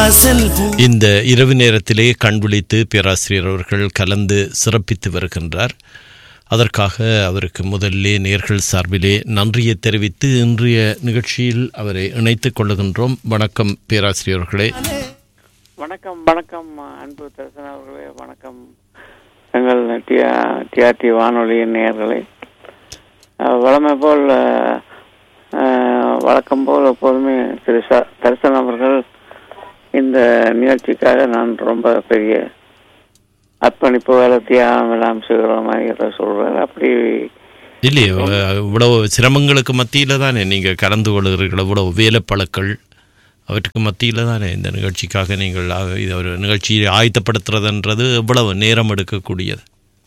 வாசல் பூ இந்த இரவு நேரத்திலே கண் விழித்து பேராசிரியர் அவர்கள் கலந்து சிறப்பித்து வருகின்றார் அதற்காக அவருக்கு முதல்லே நேர்கள் சார்பிலே நன்றியை தெரிவித்து இன்றைய நிகழ்ச்சியில் அவரை இணைத்துக் கொள்ளுகின்றோம் வணக்கம் பேராசிரியர் அவர்களே வணக்கம் வணக்கம் அன்பு தரிசன அவர்களே வணக்கம் எங்கள் டிஆர்டி வானொலியின் நேயர்களே அஹ், வழமை போல் அஹ், அஹ், வழக்கம் போல் எப்போதுமே திரு ச தரிசன அவர்கள் இந்த நிகழ்ச்சிக்காக நான் ரொம்ப பெரிய அர்ப்பணிப்பு வேலை தியாகம் எல்லாம் செய்கிற மாதிரி சொல்றார் அப்படி இல்லையே அஹ், இவ்வளவு சிரமங்களுக்கு மத்தியில் தானே நீங்கள் கலந்து கொள்கிறீர்கள் இவ்வளவு வேலைப்பழக்கள் அவற்றுக்கு மத்தியில் தானே இந்த நிகழ்ச்சிக்காக நீங்கள் அஹ், இது ஒரு நிகழ்ச்சியை ஆயத்தப்படுத்துறதுன்றது எவ்வளவு நேரம் எடுக்கக்கூடியது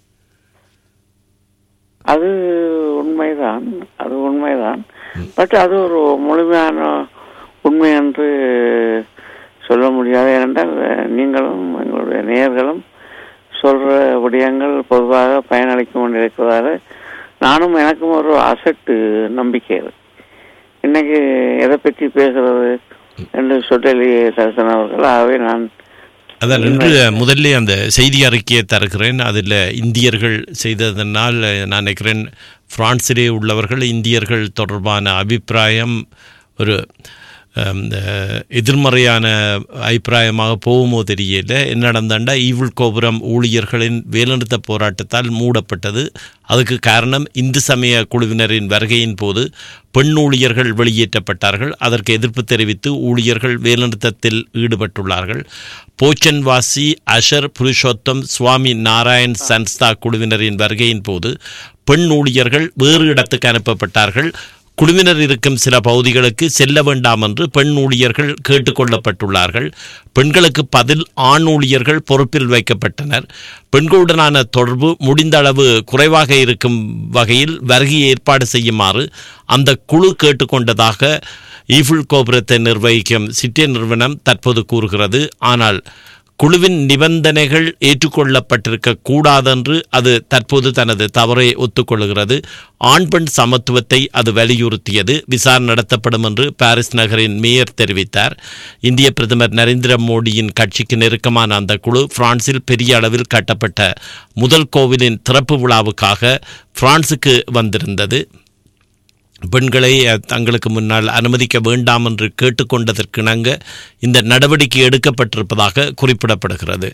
அது உண்மைதான் அது உண்மைதான் பட் அது ஒரு முழுமையான உண்மை என்று சொல்ல முடியாது ஏனென்றால் நீங்களும் எங்களுடைய நேயர்களும் சொல்ற விடயங்கள் பொதுவாக பயனளிக்கும் கொண்டு இருக்கிறதால நானும் எனக்கும் ஒரு அசட்டு நம்பிக்கை இருக்கு இன்னைக்கு எதை பற்றி பேசுறது என்று சொல்லி தரிசன அவர்கள் ஆகவே நான் அதான் இன்று முதல்ல அந்த செய்தி அறிக்கையை தருகிறேன் அதில் இந்தியர்கள் செய்ததனால் நான் நினைக்கிறேன் பிரான்சிலே உள்ளவர்கள் இந்தியர்கள் தொடர்பான அபிப்பிராயம் ஒரு அம், அஹ், எதிர்மறையான அபிப்பிராயமாக போகுமோ தெரியல என்ன நடந்தாண்டா ஈவில் கோபுரம் ஊழியர்களின் வேலைநிறுத்த போராட்டத்தால் மூடப்பட்டது அதுக்கு காரணம் இந்து சமய குழுவினரின் வருகையின் போது பெண் ஊழியர்கள் வெளியேற்றப்பட்டார்கள் அதற்கு எதிர்ப்பு தெரிவித்து ஊழியர்கள் வேலைநிறுத்தத்தில் ஈடுபட்டுள்ளார்கள் போச்சன்வாசி அஷர் புருஷோத்தம் சுவாமி நாராயண் சன்ஸ்தா குழுவினரின் வருகையின் போது பெண் ஊழியர்கள் வேறு இடத்துக்கு அனுப்பப்பட்டார்கள் குழுவினர் இருக்கும் சில பகுதிகளுக்கு செல்ல வேண்டாம் என்று பெண் ஊழியர்கள் கேட்டுக்கொள்ளப்பட்டுள்ளார்கள் பெண்களுக்கு பதில் ஆண் ஊழியர்கள் பொறுப்பில் வைக்கப்பட்டனர் பெண்களுடனான தொடர்பு முடிந்த அளவு குறைவாக இருக்கும் வகையில் வருகையை ஏற்பாடு செய்யுமாறு அந்த குழு கேட்டுக்கொண்டதாக ஈஃபில் கோபுரத்தை நிர்வகிக்கும் சிட்டிய நிறுவனம் தற்போது கூறுகிறது ஆனால் குழுவின் நிபந்தனைகள் ஏற்றுக்கொள்ளப்பட்டிருக்க கூடாதென்று அது தற்போது தனது தவறை ஒத்துக்கொள்கிறது ஆண் பெண் சமத்துவத்தை அது வலியுறுத்தியது விசாரணை நடத்தப்படும் என்று பாரிஸ் நகரின் மேயர் தெரிவித்தார் இந்திய பிரதமர் நரேந்திர மோடியின் கட்சிக்கு நெருக்கமான அந்த குழு பிரான்சில் பெரிய அளவில் கட்டப்பட்ட முதல் கோவிலின் திறப்பு விழாவுக்காக பிரான்சுக்கு வந்திருந்தது பெண்களை அஹ், தங்களுக்கு முன்னால் அனுமதிக்க வேண்டாம் என்று கேட்டுக்கொண்டதற்கிணங்க இந்த நடவடிக்கை எடுக்கப்பட்டிருப்பதாக குறிப்பிடப்படுகிறது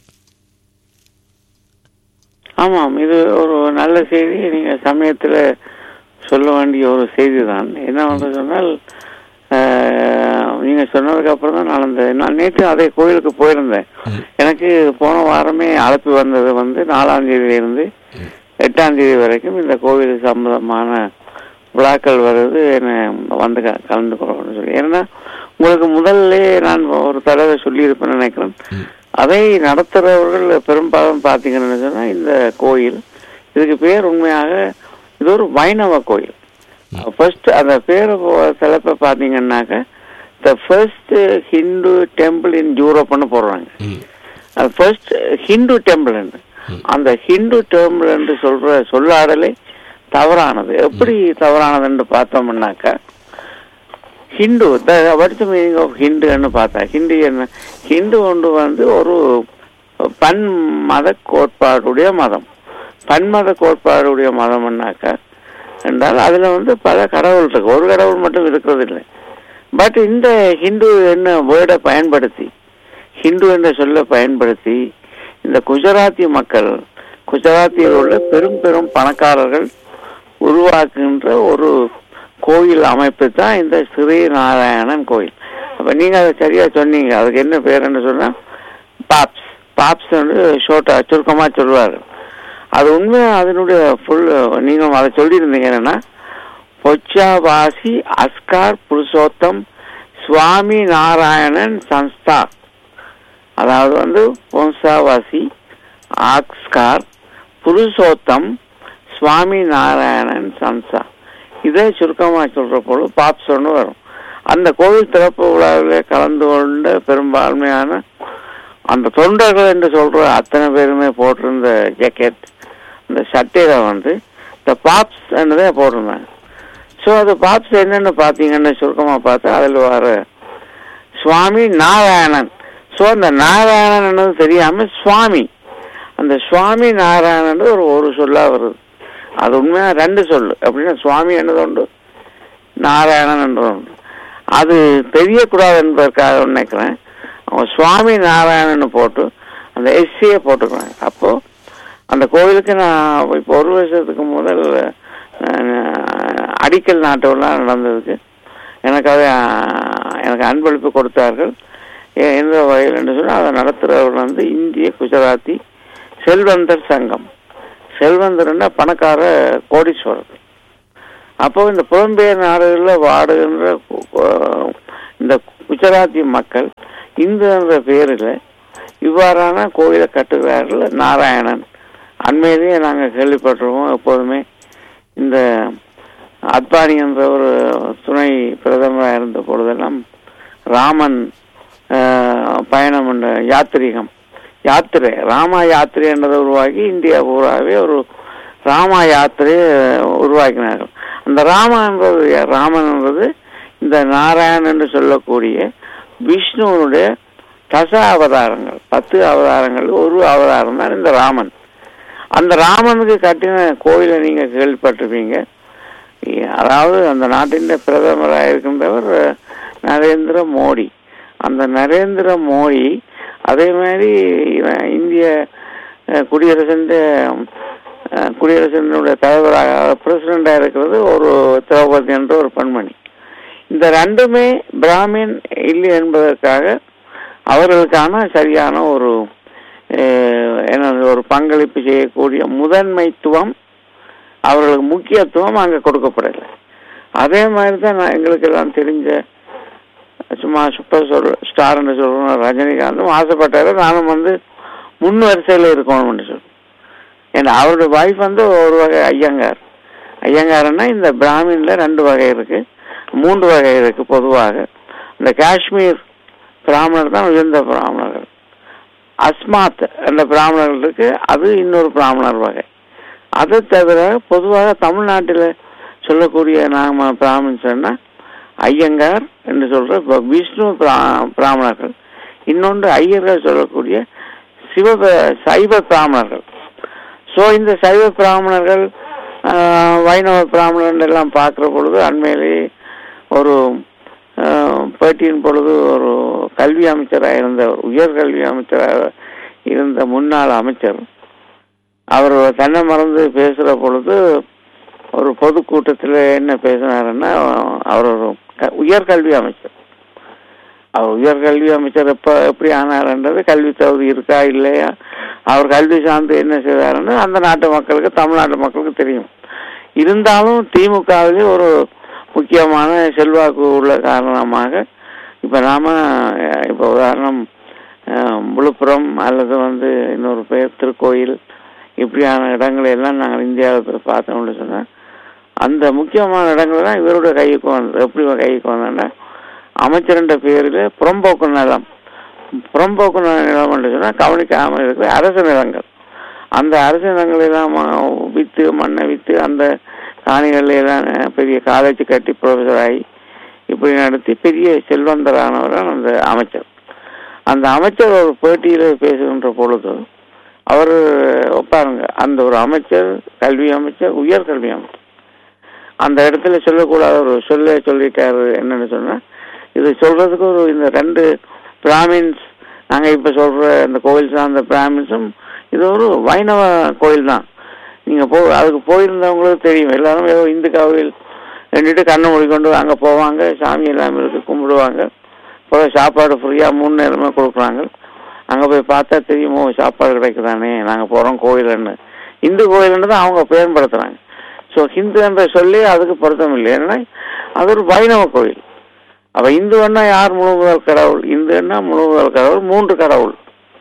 ஆமாம் இது ஒரு நல்ல செய்தி நீங்க சமயத்துல சொல்ல வேண்டிய ஒரு செய்தி தான் என்ன வந்து சொன்னால் ஆஹ், நீங்க சொன்னதுக்கு அப்புறம் தான் நான் அந்த நான் நேற்று அதே கோயிலுக்கு போயிருந்தேன் எனக்கு போன வாரமே அழைப்பு வந்தது வந்து நாலாம் தேதியில இருந்து எட்டாம் தேதி வரைக்கும் இந்த கோவில் சம்பந்தமான விழாக்கள் வருது என்ன வந்து க- கலந்து கொள்ளணும்னு சொல்லி ஏன்னா உங்களுக்கு முதல்ல நான் ஒரு தடவை சொல்லியிருப்பேன்னு நினைக்கிறேன் அதை நடத்துறவர்கள் பெரும்பாலும் பார்த்தீங்கன்னு சொன்னா இந்த கோயில் இதுக்கு பேர் உண்மையாக இது ஒரு வைணவ கோயில் ஃபர்ஸ்ட் அந்த பேரை சிலப்ப பார்த்தீங்கன்னாக்க the first Hindu temple in யூரோப்னு போடுறாங்க அது ஃபர்ஸ்ட் ஹிந்து டெம்பிள் அந்த ஹிந்து டெம்பிள் என்று சொல்ற சொல்லாடலே தவறானது எப்படி தவறானதுன்னு பார்த்தோம்னாக்கா Hindu the what's meaning of ஹிந்துன்னு பார்த்தா ஹிந்து என்ன ஹிந்து ஒன்று வந்து ஒரு பன்மத கோட்பாடுடைய மதம் பன்மத கோட்பாடுடைய மதம்னாக்கா என்றால் அதுல வந்து பல கடவுள் இருக்கு ஒரு கடவுள் மட்டும் இருக்கிறது இல்லை பட் இந்த ஹிந்து என்ன வேர்டை பயன்படுத்தி ஹிந்து என்ற சொல்ல பயன்படுத்தி இந்த குஜராத்தி மக்கள் குஜராத்தியில் உள்ள பெரும் பெரும் பணக்காரர்கள் உருவாக்குகின்ற ஒரு கோயில் அமைப்பு தான் இந்த ஸ்ரீ நாராயணன் கோயில் அப்ப நீங்க அதை சரியா சொன்னீங்க அதுக்கு என்ன பேருன்னு சொன்னா பாப்ஸ் பாப்ஸ் வந்து ஷோட்டா சுருக்கமா சொல்லுவாரு அது உண்மை அதனுடைய ஃபுல் நீங்க அதை சொல்லியிருந்தீங்க என்னன்னா பொச்சாவாசி அஸ்கார் புருஷோத்தம் சுவாமி நாராயணன் சன்ஸ்தா அதாவது வந்து பொன்சாவாசி ஆக்ஸ்கார் புருஷோத்தம் சுவாமி நாராயணன் சன்சா இதே சுருக்கமா சொல்ற போது பாப்ஸ்னு வரும் அந்த கோவில் திறப்பு விழாவில் கலந்து கொண்ட பெரும்பான்மையான அந்த தொண்டர்கள் என்று சொல்ற அத்தனை பேருமே போட்டிருந்த ஜாக்கெட் அந்த சட்டையில வந்து இந்த பாப்ஸ் தான் போட்டிருந்தாங்க ஸோ அது பாப்ஸ் என்னன்னு பார்த்தீங்கன்னு சுருக்கமா பார்த்தா அதில் வர சுவாமி நாராயணன் ஸோ அந்த நாராயணன் தெரியாம சுவாமி அந்த சுவாமி நாராயணன் ஒரு ஒரு சொல்லா வருது அது உண்மையா ரெண்டு சொல்லு அப்படின்னா சுவாமி என்னது உண்டு நாராயணன் என்ற உண்டு அது தெரியக்கூடாது என்பதற்காக நினைக்கிறேன் அவங்க சுவாமி நாராயணன் போட்டு அந்த எஸ்சியை போட்டுக்கிறாங்க அப்போ அந்த கோவிலுக்கு நான் இப்போ ஒரு வருஷத்துக்கு முதல் அஹ், அடிக்கல் நாட்டம்லாம் நடந்ததுக்கு எனக்கு அதை அஹ், எனக்கு அன்பளிப்பு கொடுத்தார்கள் எ- எந்த வகையில் என்று சொன்னால் அதை நடத்துகிறவர் வந்து இந்திய குஜராத்தி செல்வந்தர் சங்கம் செல்வந்தர்னா பணக்கார கோடீஸ்வரர் அப்போ இந்த புலம்பெயர் நாடுகளில் வாடுகின்ற கு- கு- இந்த குஜராத்தி மக்கள் இந்து என்ற பெயரில் இவ்வாறான கோயிலை கட்டுகிறார்கள் நாராயணன் அண்மையிலேயே நாங்கள் கேள்விப்பட்டிருக்கோம் எப்போதுமே இந்த அத்வானி என்ற ஒரு துணை பிரதமராக இருந்த பொழுதெல்லாம் ராமன் ஆஹ், பயணம் என்ற யாத்திரிகம் யாத்திரை ராமா யாத்திரை என்றதை உருவாக்கி இந்தியா பூராவே ஒரு ராமா யாத்திரையை உருவாக்கினார்கள் அந்த ராமா என்பது யார்? ராமன் என்பது இந்த நாராயணன் என்று சொல்லக்கூடிய விஷ்ணுவனுடைய தச அவதாரங்கள் பத்து அவதாரங்கள் ஒரு அவதாரம் தான் இந்த ராமன் அந்த ராமனுக்கு கட்டின கோயிலை நீங்க கேள்விப்பட்டிருப்பீங்க அதாவது அந்த நாட்டின் பிரதமராக இருக்கின்றவர் நரேந்திர மோடி அந்த நரேந்திர மோடி அதே மாதிரி இவன் இந்திய அஹ், குடியரசின் அஹ், குடியரசினுடைய தலைவராக பிரசிடண்டாக இருக்கிறது ஒரு திரௌபதி என்ற ஒரு பெண்மணி இந்த ரெண்டுமே பிராமின் இல்லை என்பதற்காக அவர்களுக்கான சரியான ஒரு அஹ், என்னது ஒரு பங்களிப்பு செய்யக்கூடிய முதன்மைத்துவம் அவர்களுக்கு முக்கியத்துவம் அங்கே கொடுக்கப்படலை அதே மாதிரி தான் நான் எங்களுக்கு எல்லாம் தெரிஞ்ச சும்மா சூப்பர் சொல் ஸ்டார்னு சொல்றோம் ரஜினிகாந்தும் ஆசைப்பட்டாரு நானும் வந்து முன் வரிசையில் இருக்கணும்னு சொல்லி ஏன்னா அவருடைய வைஃப் வந்து ஒரு வகை ஐயங்கார் ஐயங்காரன்னா இந்த பிராமின்ல ரெண்டு வகை இருக்கு மூன்று வகை இருக்கு பொதுவாக இந்த காஷ்மீர் பிராமணர் தான் உயர்ந்த பிராமணர்கள் அஸ்மாத் என்ற பிராமணர்கள் இருக்கு அது இன்னொரு பிராமணர் வகை அதை தவிர பொதுவாக தமிழ்நாட்டில் சொல்லக்கூடிய நாம பிராமணன் சொன்னா ஐயங்கார் என்று சொல்ற ப- விஷ்ணு பிரா- பிராமணர்கள் இன்னொன்று ஐயர்கள் சொல்லக்கூடிய சிவ சைவ பிராமணர்கள் ஸோ இந்த சைவ பிராமணர்கள் ஆஹ், வைணவ பிராமணர்கள் எல்லாம் பார்க்குற பொழுது அண்மையிலேயே ஒரு ஆஹ், பேட்டியின் பொழுது ஒரு கல்வி அமைச்சராக இருந்தவர் உயர்கல்வி அமைச்சராக இருந்த முன்னாள் அமைச்சர் அவர் தன்னை மறந்து பேசுகிற பொழுது ஒரு பொதுக்கூட்டத்தில் என்ன பேசினாருன்னா அவர் ஒரு க- உயர்கல்வி அமைச்சர் அவர் உயர்கல்வி அமைச்சர் எப்ப எப்படி ஆனாருன்றது கல்வி தகுதி இருக்கா இல்லையா அவர் கல்வி சார்ந்து என்ன செய்தாருன்னு அந்த நாட்டு மக்களுக்கு தமிழ்நாட்டு மக்களுக்கு தெரியும் இருந்தாலும் திமுகவிலே ஒரு முக்கியமான செல்வாக்கு உள்ள காரணமாக இப்ப நாம அஹ், இப்ப உதாரணம் அஹ், விழுப்புரம் அல்லது வந்து இன்னொரு பேர் திருக்கோயில் இப்படியான இடங்களை எல்லாம் நாங்கள் இந்தியாவில் பார்த்தோம்னு சொன்னா அந்த முக்கியமான இடங்கள் தான் இவருடைய கைக்கு வந்தது எப்படி கைக்கு வந்தோன்னா அமைச்சர்ன்ற பேரில் புறம்போக்கு நிலம் புறம்போக்கு நிலம் என்று சொன்னால் கவனிக்காமல் இருக்கிற அரசு நிலங்கள் அந்த அரசு நிலங்களை எல்லாம் அஹ், வித்து மண்ணை வித்து அந்த காணிகள் எல்லாம் அஹ், பெரிய காலேஜ் கட்டி ப்ரொஃபஸர் ஆகி இப்படி நடத்தி பெரிய செல்வந்தரானவர் தான் அந்த அமைச்சர் அந்த அமைச்சர் ஒரு பேட்டியில் பேசுகின்ற பொழுது அவர் பாருங்க அந்த ஒரு அமைச்சர் கல்வி அமைச்சர் உயர் கல்வி அமைச்சர் அந்த இடத்துல சொல்லக்கூடாத ஒரு சொல்ல சொல்லிட்டாரு என்னன்னு சொன்னா இது சொல்றதுக்கு ஒரு இந்த ரெண்டு பிராமின்ஸ் நாங்க இப்ப சொல்ற இந்த கோவில் சார்ந்த பிராமின்ஸும் இது ஒரு வைணவ கோயில் தான் நீங்க போ அதுக்கு போயிருந்தவங்களுக்கு தெரியும் எல்லாரும் ஏதோ இந்து கோவில் ரெண்டுட்டு கண்ணை மூடிக்கொண்டு அங்க போவாங்க சாமி எல்லாம் இருக்கு கும்பிடுவாங்க போய் சாப்பாடு ஃப்ரீயா மூணு நேரமே கொடுக்குறாங்க அங்க போய் பார்த்தா தெரியுமோ சாப்பாடு கிடைக்குதானே நாங்க போறோம் கோயிலுன்னு இந்து கோயில்னு தான் அவங்க பயன்படுத்துறாங்க ஸோ ஹிந்து என்ற சொல்லி அதுக்கு பொருத்தம் இல்லை ஏன்னா அது ஒரு வைணவ கோயில் அப்ப இந்துன்னா யார் முழு முதல் கடவுள் இந்துன்னா முழு முதல் கடவுள் மூன்று கடவுள்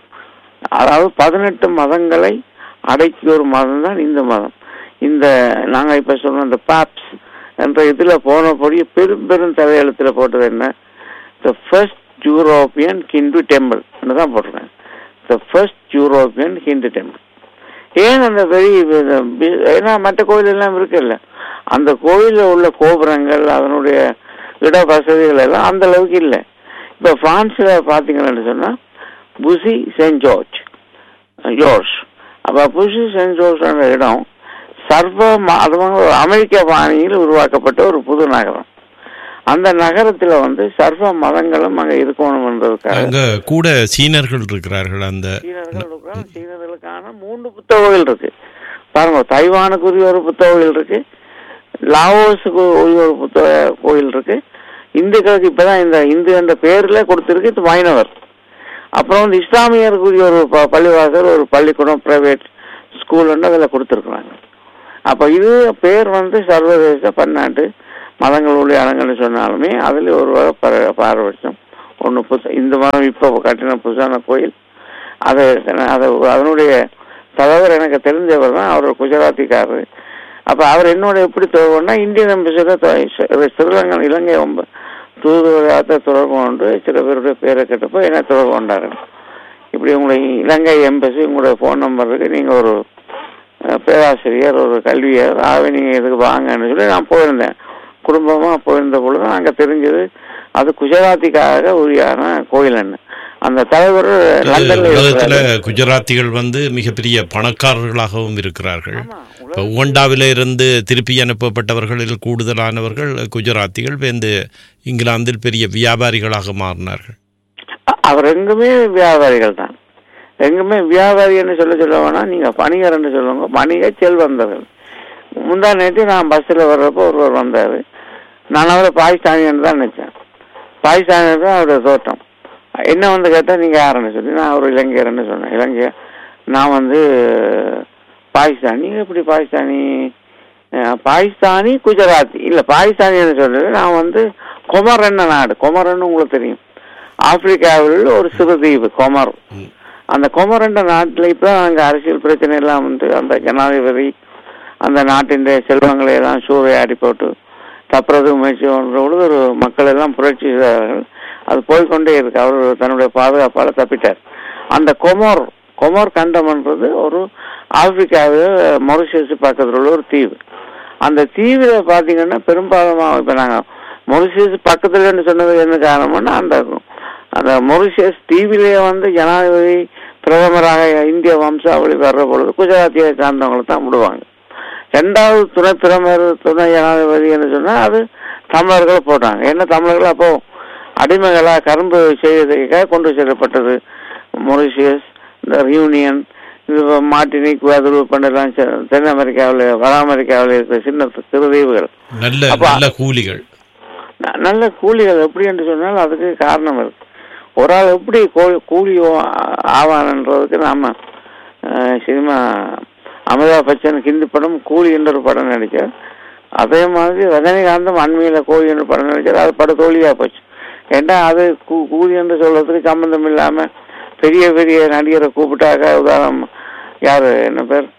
அதாவது பதினெட்டு மதங்களை அடக்கிய ஒரு மதம் தான் இந்து மதம் இந்த நாங்க இப்ப சொன்ன இந்த பாப்ஸ் என்ற இதுல போனபடி பெரும் பெரும் தலையெழுத்துல போட்டது என்ன the first European Hindu temple தான் போட்டிருக்காங்க the first European Hindu temple ஏன் அந்த பெரிய ஏன்னா மற்ற கோயில் எல்லாம் இருக்குல்ல அந்த கோயிலில் உள்ள கோபுரங்கள் அதனுடைய இட வசதிகள் எல்லாம் அந்த அளவுக்கு இல்லை இப்போ பிரான்ஸில் பார்த்தீங்கன்னு சொன்னால் புசி சென்ட் ஜார்ஜ் ஜோர்ஜ் அப்போ புசி சென்ட் ஜோர்ஜ் இடம் சர்வ ம- அது வந்து ஒரு அமெரிக்க பாணியில் உருவாக்கப்பட்ட ஒரு புது நகரம் அந்த நகரத்துல வந்து சர்வ மதங்களும் அங்க இருக்கணும்ன்றதுக்காக அங்க கூட சீனர்கள் இருக்கிறார்கள் அந்த சீனர்கள் இருக்கிறாங்க. சீனர்களுக்கான மூன்று புத்தகங்கள் இருக்கு பாருங்க தைவானுக்குரிய ஒரு புத்தகங்கள் இருக்கு லாவோஸுக்கு உரிய ஒரு புத்தக கோயில் இருக்கு இந்துக்களுக்கு இப்பதான் இந்த இந்து என்ற பேர்ல கொடுத்திருக்கு இது வைணவர் அப்புறம் வந்து இஸ்லாமியருக்குரிய ஒரு ப- பள்ளிவாசல் ஒரு பள்ளிக்கூடம் பிரைவேட் ஸ்கூல் அதில் கொடுத்துருக்குறாங்க அப்போ இது பேர் வந்து சர்வதேச பன்னாட்டு மதங்களுடைய அடங்கள்னு சொன்னாலுமே அதில் ஒரு வகை பர- பாரபட்சம் ஒன்று புதுசு இந்த மதம் இப்போ கட்டின புதுசான கோயில் அது அது அதனுடைய தலைவர் எனக்கு தெரிஞ்சவர் தான் அவர் குஜராத்திக்காரர் அப்போ அவர் என்னோட எப்படி தொடர்புனா இந்தியன் எம்பசியில் ஸ்ரீலங்கா இலங்கை ரொம்ப தூதுவராக தொடர்பு கொண்டு சில பேருடைய பேரை கேட்டப்போ என்ன தொடர்பு கொண்டாரு இப்படி உங்களுடைய இலங்கை எம்பசி உங்களுடைய ஃபோன் நம்பர் இருக்கு நீங்கள் ஒரு அஹ், பேராசிரியர் ஒரு கல்வியர் ஆகவே நீங்கள் இதுக்கு வாங்கன்னு சொல்லி நான் போயிருந்தேன் குடும்பமாக போயிருந்த பொழுது அங்கே தெரிஞ்சது அது குஜராத்திக்காக உரியான கோயில்னு அந்த தலைவர் லண்டன்ல உலகத்துல இருக்கிறாரு. குஜராத்திகள் வந்து மிகப்பெரிய பணக்காரர்களாகவும் இருக்கிறார்கள் ஆமா, இப்போ உகண்டாவில இருந்து திருப்பி அனுப்பப்பட்டவர்களில் கூடுதலானவர்கள் குஜராத்திகள் வந்து இங்கிலாந்தில் பெரிய வியாபாரிகளாக மாறினார்கள் அ- அவர் எங்குமே வியாபாரிகள் தான் எங்குமே வியாபாரின்னு சொல்ல சொல்ல வேணா நீங்க பணிகர்னு சொல்லுவாங்க வணிக செல்வந்தர்கள் முந்தா நேற்று நான் பஸ்ஸில் வர்றப்போ ஒருவர் வந்தார் நான் அவரை பாகிஸ்தானியன்னு தான் நினைச்சேன் பாகிஸ்தானியர் தான் அவருடைய தோட்டம் என்ன வந்து கேட்டால் நீங்கள் யாருன்னு சொல்லி நான் ஒரு இலங்கையர்னு சொன்னேன் இலங்கையர் நான் வந்து பாகிஸ்தானி நீங்க எப்படி பாகிஸ்தானி அஹ், பாகிஸ்தானி குஜராத்தி இல்லை பாகிஸ்தானின்னு சொல்றது நான் வந்து கொமரன்ன நாடு கொமரன்னு உங்களுக்கு தெரியும் ஆப்பிரிக்காவில் ஒரு சிறு தீவு கொமர் அந்த கொமரண்ட நாட்டில் இப்போ அங்கே அரசியல் பிரச்சனை எல்லாம் வந்து அந்த ஜனாதிபதி அந்த நாட்டின் செல்வங்களை எல்லாம் சூறையாடி போட்டு தப்புறதுக்கு முயற்சி பண்ணுற பொழுது ஒரு மக்கள் எல்லாம் புரட்சி செய்தார்கள் அது போய்க்கொண்டே இருக்கு அவர் தன்னுடைய பாதுகாப்பால் தப்பிட்டார் அந்த கொமோர் கொமோர் கண்டம்ன்றது ஒரு ஆப்பிரிக்காவில் மொரிஷியஸ் பக்கத்தில் உள்ள ஒரு தீவு அந்த தீவில் பார்த்தீங்கன்னா பெரும்பாலும் இப்போ நாங்கள் மொரிஷியஸ் பக்கத்துலன்னு சொன்னது என்ன காரணம்னா அந்த அந்த மொரிஷியஸ் தீவிலே வந்து ஜனாதிபதி பிரதமராக இந்திய வம்சாவளி வர்ற பொழுது குஜராத்தியை சார்ந்தவங்களை தான் விடுவாங்க ரெண்டாவது துணை பிரதமர் துணை ஜனாதிபதி என்று சொன்னால் அது தமிழர்களை போட்டாங்க என்ன தமிழர்கள் அப்போ அடிமைகளா கரும்பு செய்வதற்காக கொண்டு செல்லப்பட்டது மொரிஷியஸ் இந்த ரியூனியன் இது மாட்டினிக் குவாதுரு பண்ணலாம் தென் அமெரிக்காவில் வட அமெரிக்காவில் இருக்கிற சின்ன சிறு தீவுகள் நல்ல அப்ப- நல்ல கூலிகள் ந- நல்ல கூலிகள் எப்படி என்று சொன்னால் அதுக்கு காரணம் இருக்கு ஒரு ஆள் எப்படி கூ- கூலி ஆ- ஆவானன்றதுக்கு நாம அஹ், சினிமா அமிதாப் பச்சன் ஹிந்தி படம் கூலி என்ற ஒரு படம் நடிச்சார் அதே மாதிரி ரஜினிகாந்தும் அண்மையில கூலி என்ற படம் நடிச்சார் அது பட தோல்வியா போச்சு ஏண்டா அது கூ- கூலி என்று சொல்றதுக்கு சம்பந்தம் இல்லாம பெரிய பெரிய நடிகரை கூப்பிட்டாக்க உதாரணம் யாரு என்ன பேர்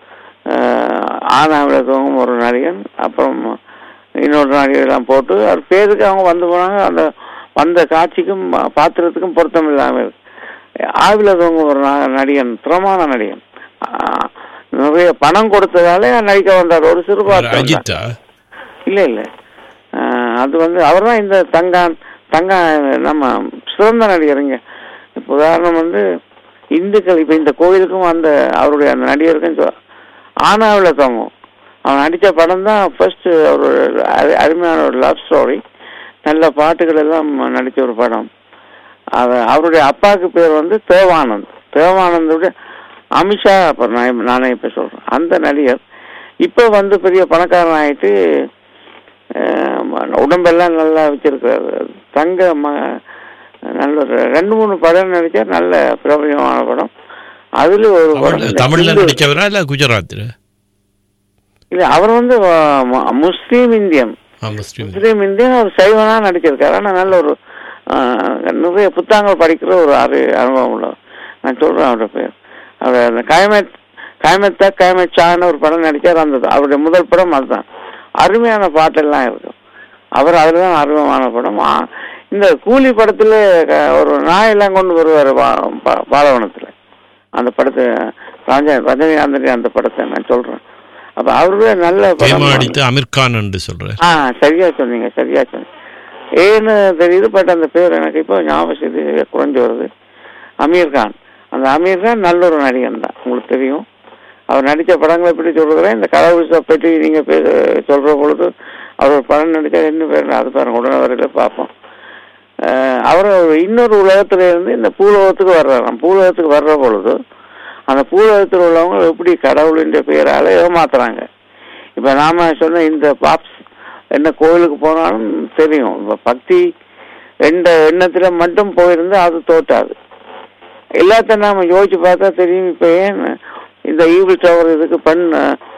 ஆனாவில் தூங்கும் ஒரு நடிகன் அப்புறம் இன்னொரு நடிகரெல்லாம் போட்டு அது பேருக்கு அவங்க வந்து போனாங்க அந்த வந்த காட்சிக்கும் பா- பாத்திரத்துக்கும் பொருத்தம் இல்லாமல் இருக்கு ஆவில தூங்க ஒரு நா- நடிகன் திறமான நடிகன் ஆ, நிறைய பணம் கொடுத்ததாலே நடிக்க வந்தார் ஒரு சிறு பாத்திரம் தான். அஜித்தா இல்ல இல்ல ஆஹ் அது வந்து அவர் தான் இந்த தங்கான் தங்கா நம்ம சிறந்த நடிகருங்க இப்போ உதாரணம் வந்து இந்துக்கள் இப்போ இந்த கோயிலுக்கும் அந்த அவருடைய அந்த நடிகருக்கும் சொ- ஆனாவில் தங்கும் அவன் நடித்த படம் தான் ஃபர்ஸ்ட் ஒரு அரு- அருமையான ஒரு லவ் ஸ்டோரி நல்ல பாட்டுகள் எல்லாம் நடித்த ஒரு படம் அது அவருடைய அப்பாவுக்கு பேர் வந்து தேவானந்த் தேவானந்தோட அமித்ஷா அப்ப நான் நானே இப்ப சொல்றேன் அந்த நடிகர் இப்ப வந்து பெரிய பணக்காரன் ஆயிட்டு அஹ், உடம்பெல்லாம் நல்லா வச்சிருக்காரு தங்க ம நல்ல ஒரு ரெண்டு மூணு படம் நடிச்சார் நல்ல பிரபலமான படம் அதுல ஒரு படம் தமிழ்- இந்த தமிழ்ல ஹிந்து- நடிச்சவரா இல்ல குஜராத்தில் இல்ல அவர் வந்து அஹ், மு- முஸ்லீம் இந்தியன் ஆ முஸ்லீம் முஸ்லீம் இந்தியன் அவர் சைவனா நடிச்சிருக்காரு ஆனா நல்ல ஒரு ஆஹ், நிறைய புத்தகங்கள் படிக்கிற ஒரு அறி அனுபவம் உள்ளவர் நான் சொல்றேன் அவரோட பேர் அவர் அந்த கயமத் கயமத்தா கயமச்சான்னு ஒரு படம் நடிச்சார் அந்த அவருடைய முதல் படம் அதுதான் அருமையான பாட்டெல்லாம் இருக்கும் அவர் அதுல தான் அருமையான படம் ஆ, இந்த கூலி படத்துல க- ஒரு நாயெல்லாம் கொண்டு வருவார் பாலவனத்துல அந்த படத்தை ராஜா ரஜினிகாந்தன் அந்த படத்தை நான் சொல்றேன் அப்ப அவருடைய நல்ல படம் பேமா அடித்து அமீர் கான் என்று சொல்ற ஆ சரியா சொன்னீங்க சரியா சொன்னீங்க ஏன்னு தெரியுது பட் அந்த பேர் எனக்கு இப்போ ஞாபகம் செய்து குறைஞ்சு வருது அமீர் கான் அந்த அமீர் தான் நல்ல ஒரு நடிகன் தான் உங்களுக்கு தெரியும் அவர் நடித்த படங்களை பற்றி சொல்றதுல இந்த கடவுள் பற்றி நீங்க பேச சொல்ற பொழுது அவர் ஒரு படம் நடிச்சா என்ன பேர் அது பாருங்க உடனே வரையில பார்ப்போம் அஹ் அவர் ஒரு இன்னொரு உலகத்துல இருந்து இந்த பூலோகத்துக்கு வர்றாராம் பூலோகத்துக்கு வர்ற பொழுது அந்த பூலோகத்தில் உள்ளவங்க எப்படி கடவுளின் பெயரால ஏமாத்துறாங்க இப்ப நாம சொன்ன இந்த பாப்ஸ் என்ன கோயிலுக்கு போனாலும் தெரியும் இப்ப பக்தி எந்த எண்ணத்துல மட்டும் போயிருந்தா அது தோட்டாது எல்லாத்தையும் நாம யோசிச்சு பார்த்தா தெரியும் இப்ப ஏன் இந்த ஈவில் டவர் இதுக்கு பண்ண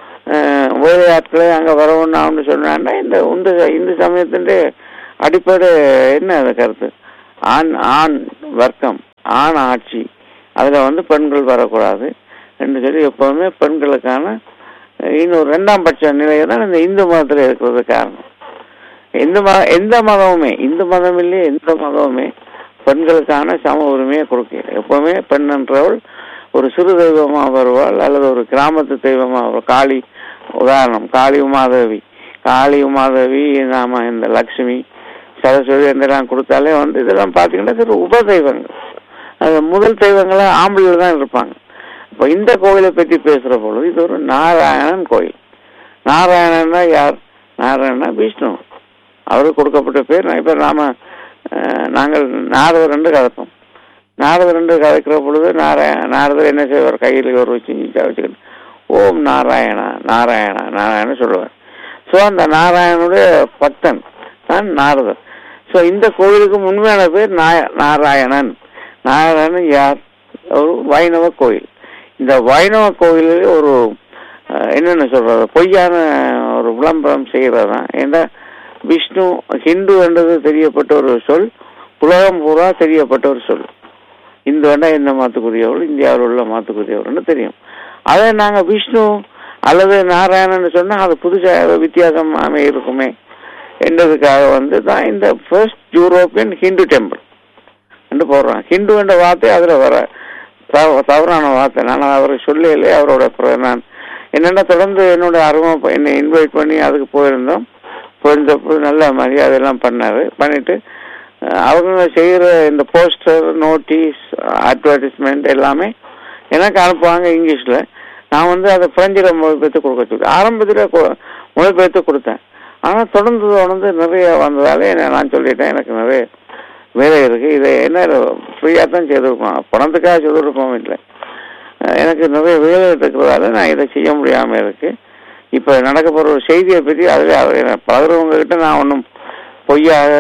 வேலையாட்களை அங்க வரணும்னு சொன்னான்னா இந்த இந்த இந்து சமயத்தின் அடிப்படை என்ன அது கருத்து ஆண் ஆண் வர்க்கம் ஆண் ஆட்சி அதுல வந்து பெண்கள் வரக்கூடாது என்று சொல்லி எப்பவுமே பெண்களுக்கான இன்னொரு ரெண்டாம் பட்ச நிலையை தான் இந்த இந்து மதத்துல இருக்கிறது காரணம் எந்த மத எந்த மதமுமே இந்து மதம் இல்லையே எந்த மதமுமே பெண்களுக்கான சம உரிமையை கொடுக்க எப்பவுமே பெண் என்றவள் ஒரு சிறு தெய்வமா வருவாள் அல்லது ஒரு கிராமத்து தெய்வமா வருவாள் காளி உதாரணம் காளி உமாதேவி காளி உமாதேவி நாம இந்த லக்ஷ்மி சரஸ்வதி இதெல்லாம் கொடுத்தாலே வந்து இதெல்லாம் பார்த்தீங்கன்னா சிறு உப தெய்வங்கள் அது முதல் தெய்வங்களா ஆம்பளையில் தான் இருப்பாங்க இப்போ இந்த கோயிலை பற்றி பேசுற பொழுது இது ஒரு நாராயணன் கோயில் நாராயணன்னா யார் நாராயணனா விஷ்ணு அவருக்கு கொடுக்கப்பட்ட பேர் இப்போ நாம அஹ், நாங்கள் நாரதர் ரெண்டு கதைப்போம் நாரதர் ரெண்டு கதைக்கிற பொழுது நாராயண நாரதர் என்ன செய்வார் கையில் ஒரு வச்சு வச்சுக்கிட்டு ஓம் நாராயணா நாராயணா நாராயண சொல்லுவார் ஸோ அந்த நாராயணனுடைய பக்தன் தான் நாரதர் ஸோ இந்த கோயிலுக்கு உண்மையான பேர் நாய- நாராயணன் நாராயணன் யார் ஒரு வைணவ கோயில் இந்த வைணவ கோயிலில் ஒரு அஹ், என்னென்ன சொல்றது பொய்யான ஒரு விளம்பரம் செய்யறது தான் ஏன்னா விஷ்ணு ஹிந்து என்றது தெரியப்பட்ட ஒரு சொல் உலகம் பூரா தெரியப்பட்ட ஒரு சொல் இந்து வேண்டா இந்த மாத்துக்குரியவர்கள் இந்தியாவில் உள்ள மாத்துக்குரியவர்கள்னு தெரியும் அதை நாங்க விஷ்ணு அல்லது நாராயணன் சொன்னா அது புதுசாக வித்தியாசமாக இருக்குமே என்றதுக்காக வந்து தான் இந்த ஃபர்ஸ்ட் யூரோப்பியன் ஹிந்து டெம்பிள் என்று போடுறான் ஹிந்து என்ற வார்த்தை அதுல வர தவ- தவறான வார்த்தை நான் அவரை சொல்லலே அவரோட பிற- நான் என்னென்ன தொடர்ந்து என்னோட அறிமுகம் ப- என்னை இன்வைட் பண்ணி அதுக்கு போயிருந்தோம் போயிருந்தப்போ நல்ல மரியாதை எல்லாம் பண்ணாரு பண்ணிட்டு அஹ், அவங்க செய்யற இந்த போஸ்டர் நோட்டீஸ் அட்வர்டைஸ்மெண்ட் எல்லாமே எனக்கு அனுப்புவாங்க இங்கிலீஷ்ல நான் வந்து அதை பிரெஞ்சில் மொழிபெயர்த்து கொடுக்க சொல்லி ஆரம்பத்தில் கொ- மொழிபெயர்த்து கொடுத்தேன் ஆனா தொடர்ந்து தொடர்ந்து நிறைய வந்ததாலே என்ன- நான் சொல்லிட்டேன் எனக்கு நிறைய வேலை இருக்கு இதை என்ன ஃப்ரீயாக தான் செய்திருக்கோம் பணத்துக்காக செய்திருக்கோம் இல்லை அஹ் எனக்கு நிறைய வேலை இருக்கிறதால நான் இதை செய்ய முடியாம இருக்கு இப்ப நடக்க போற ஒரு செய்தியை பற்றி அதுல அவர் பழகுறவங்க கிட்ட நான் ஒன்றும் பொய்யாக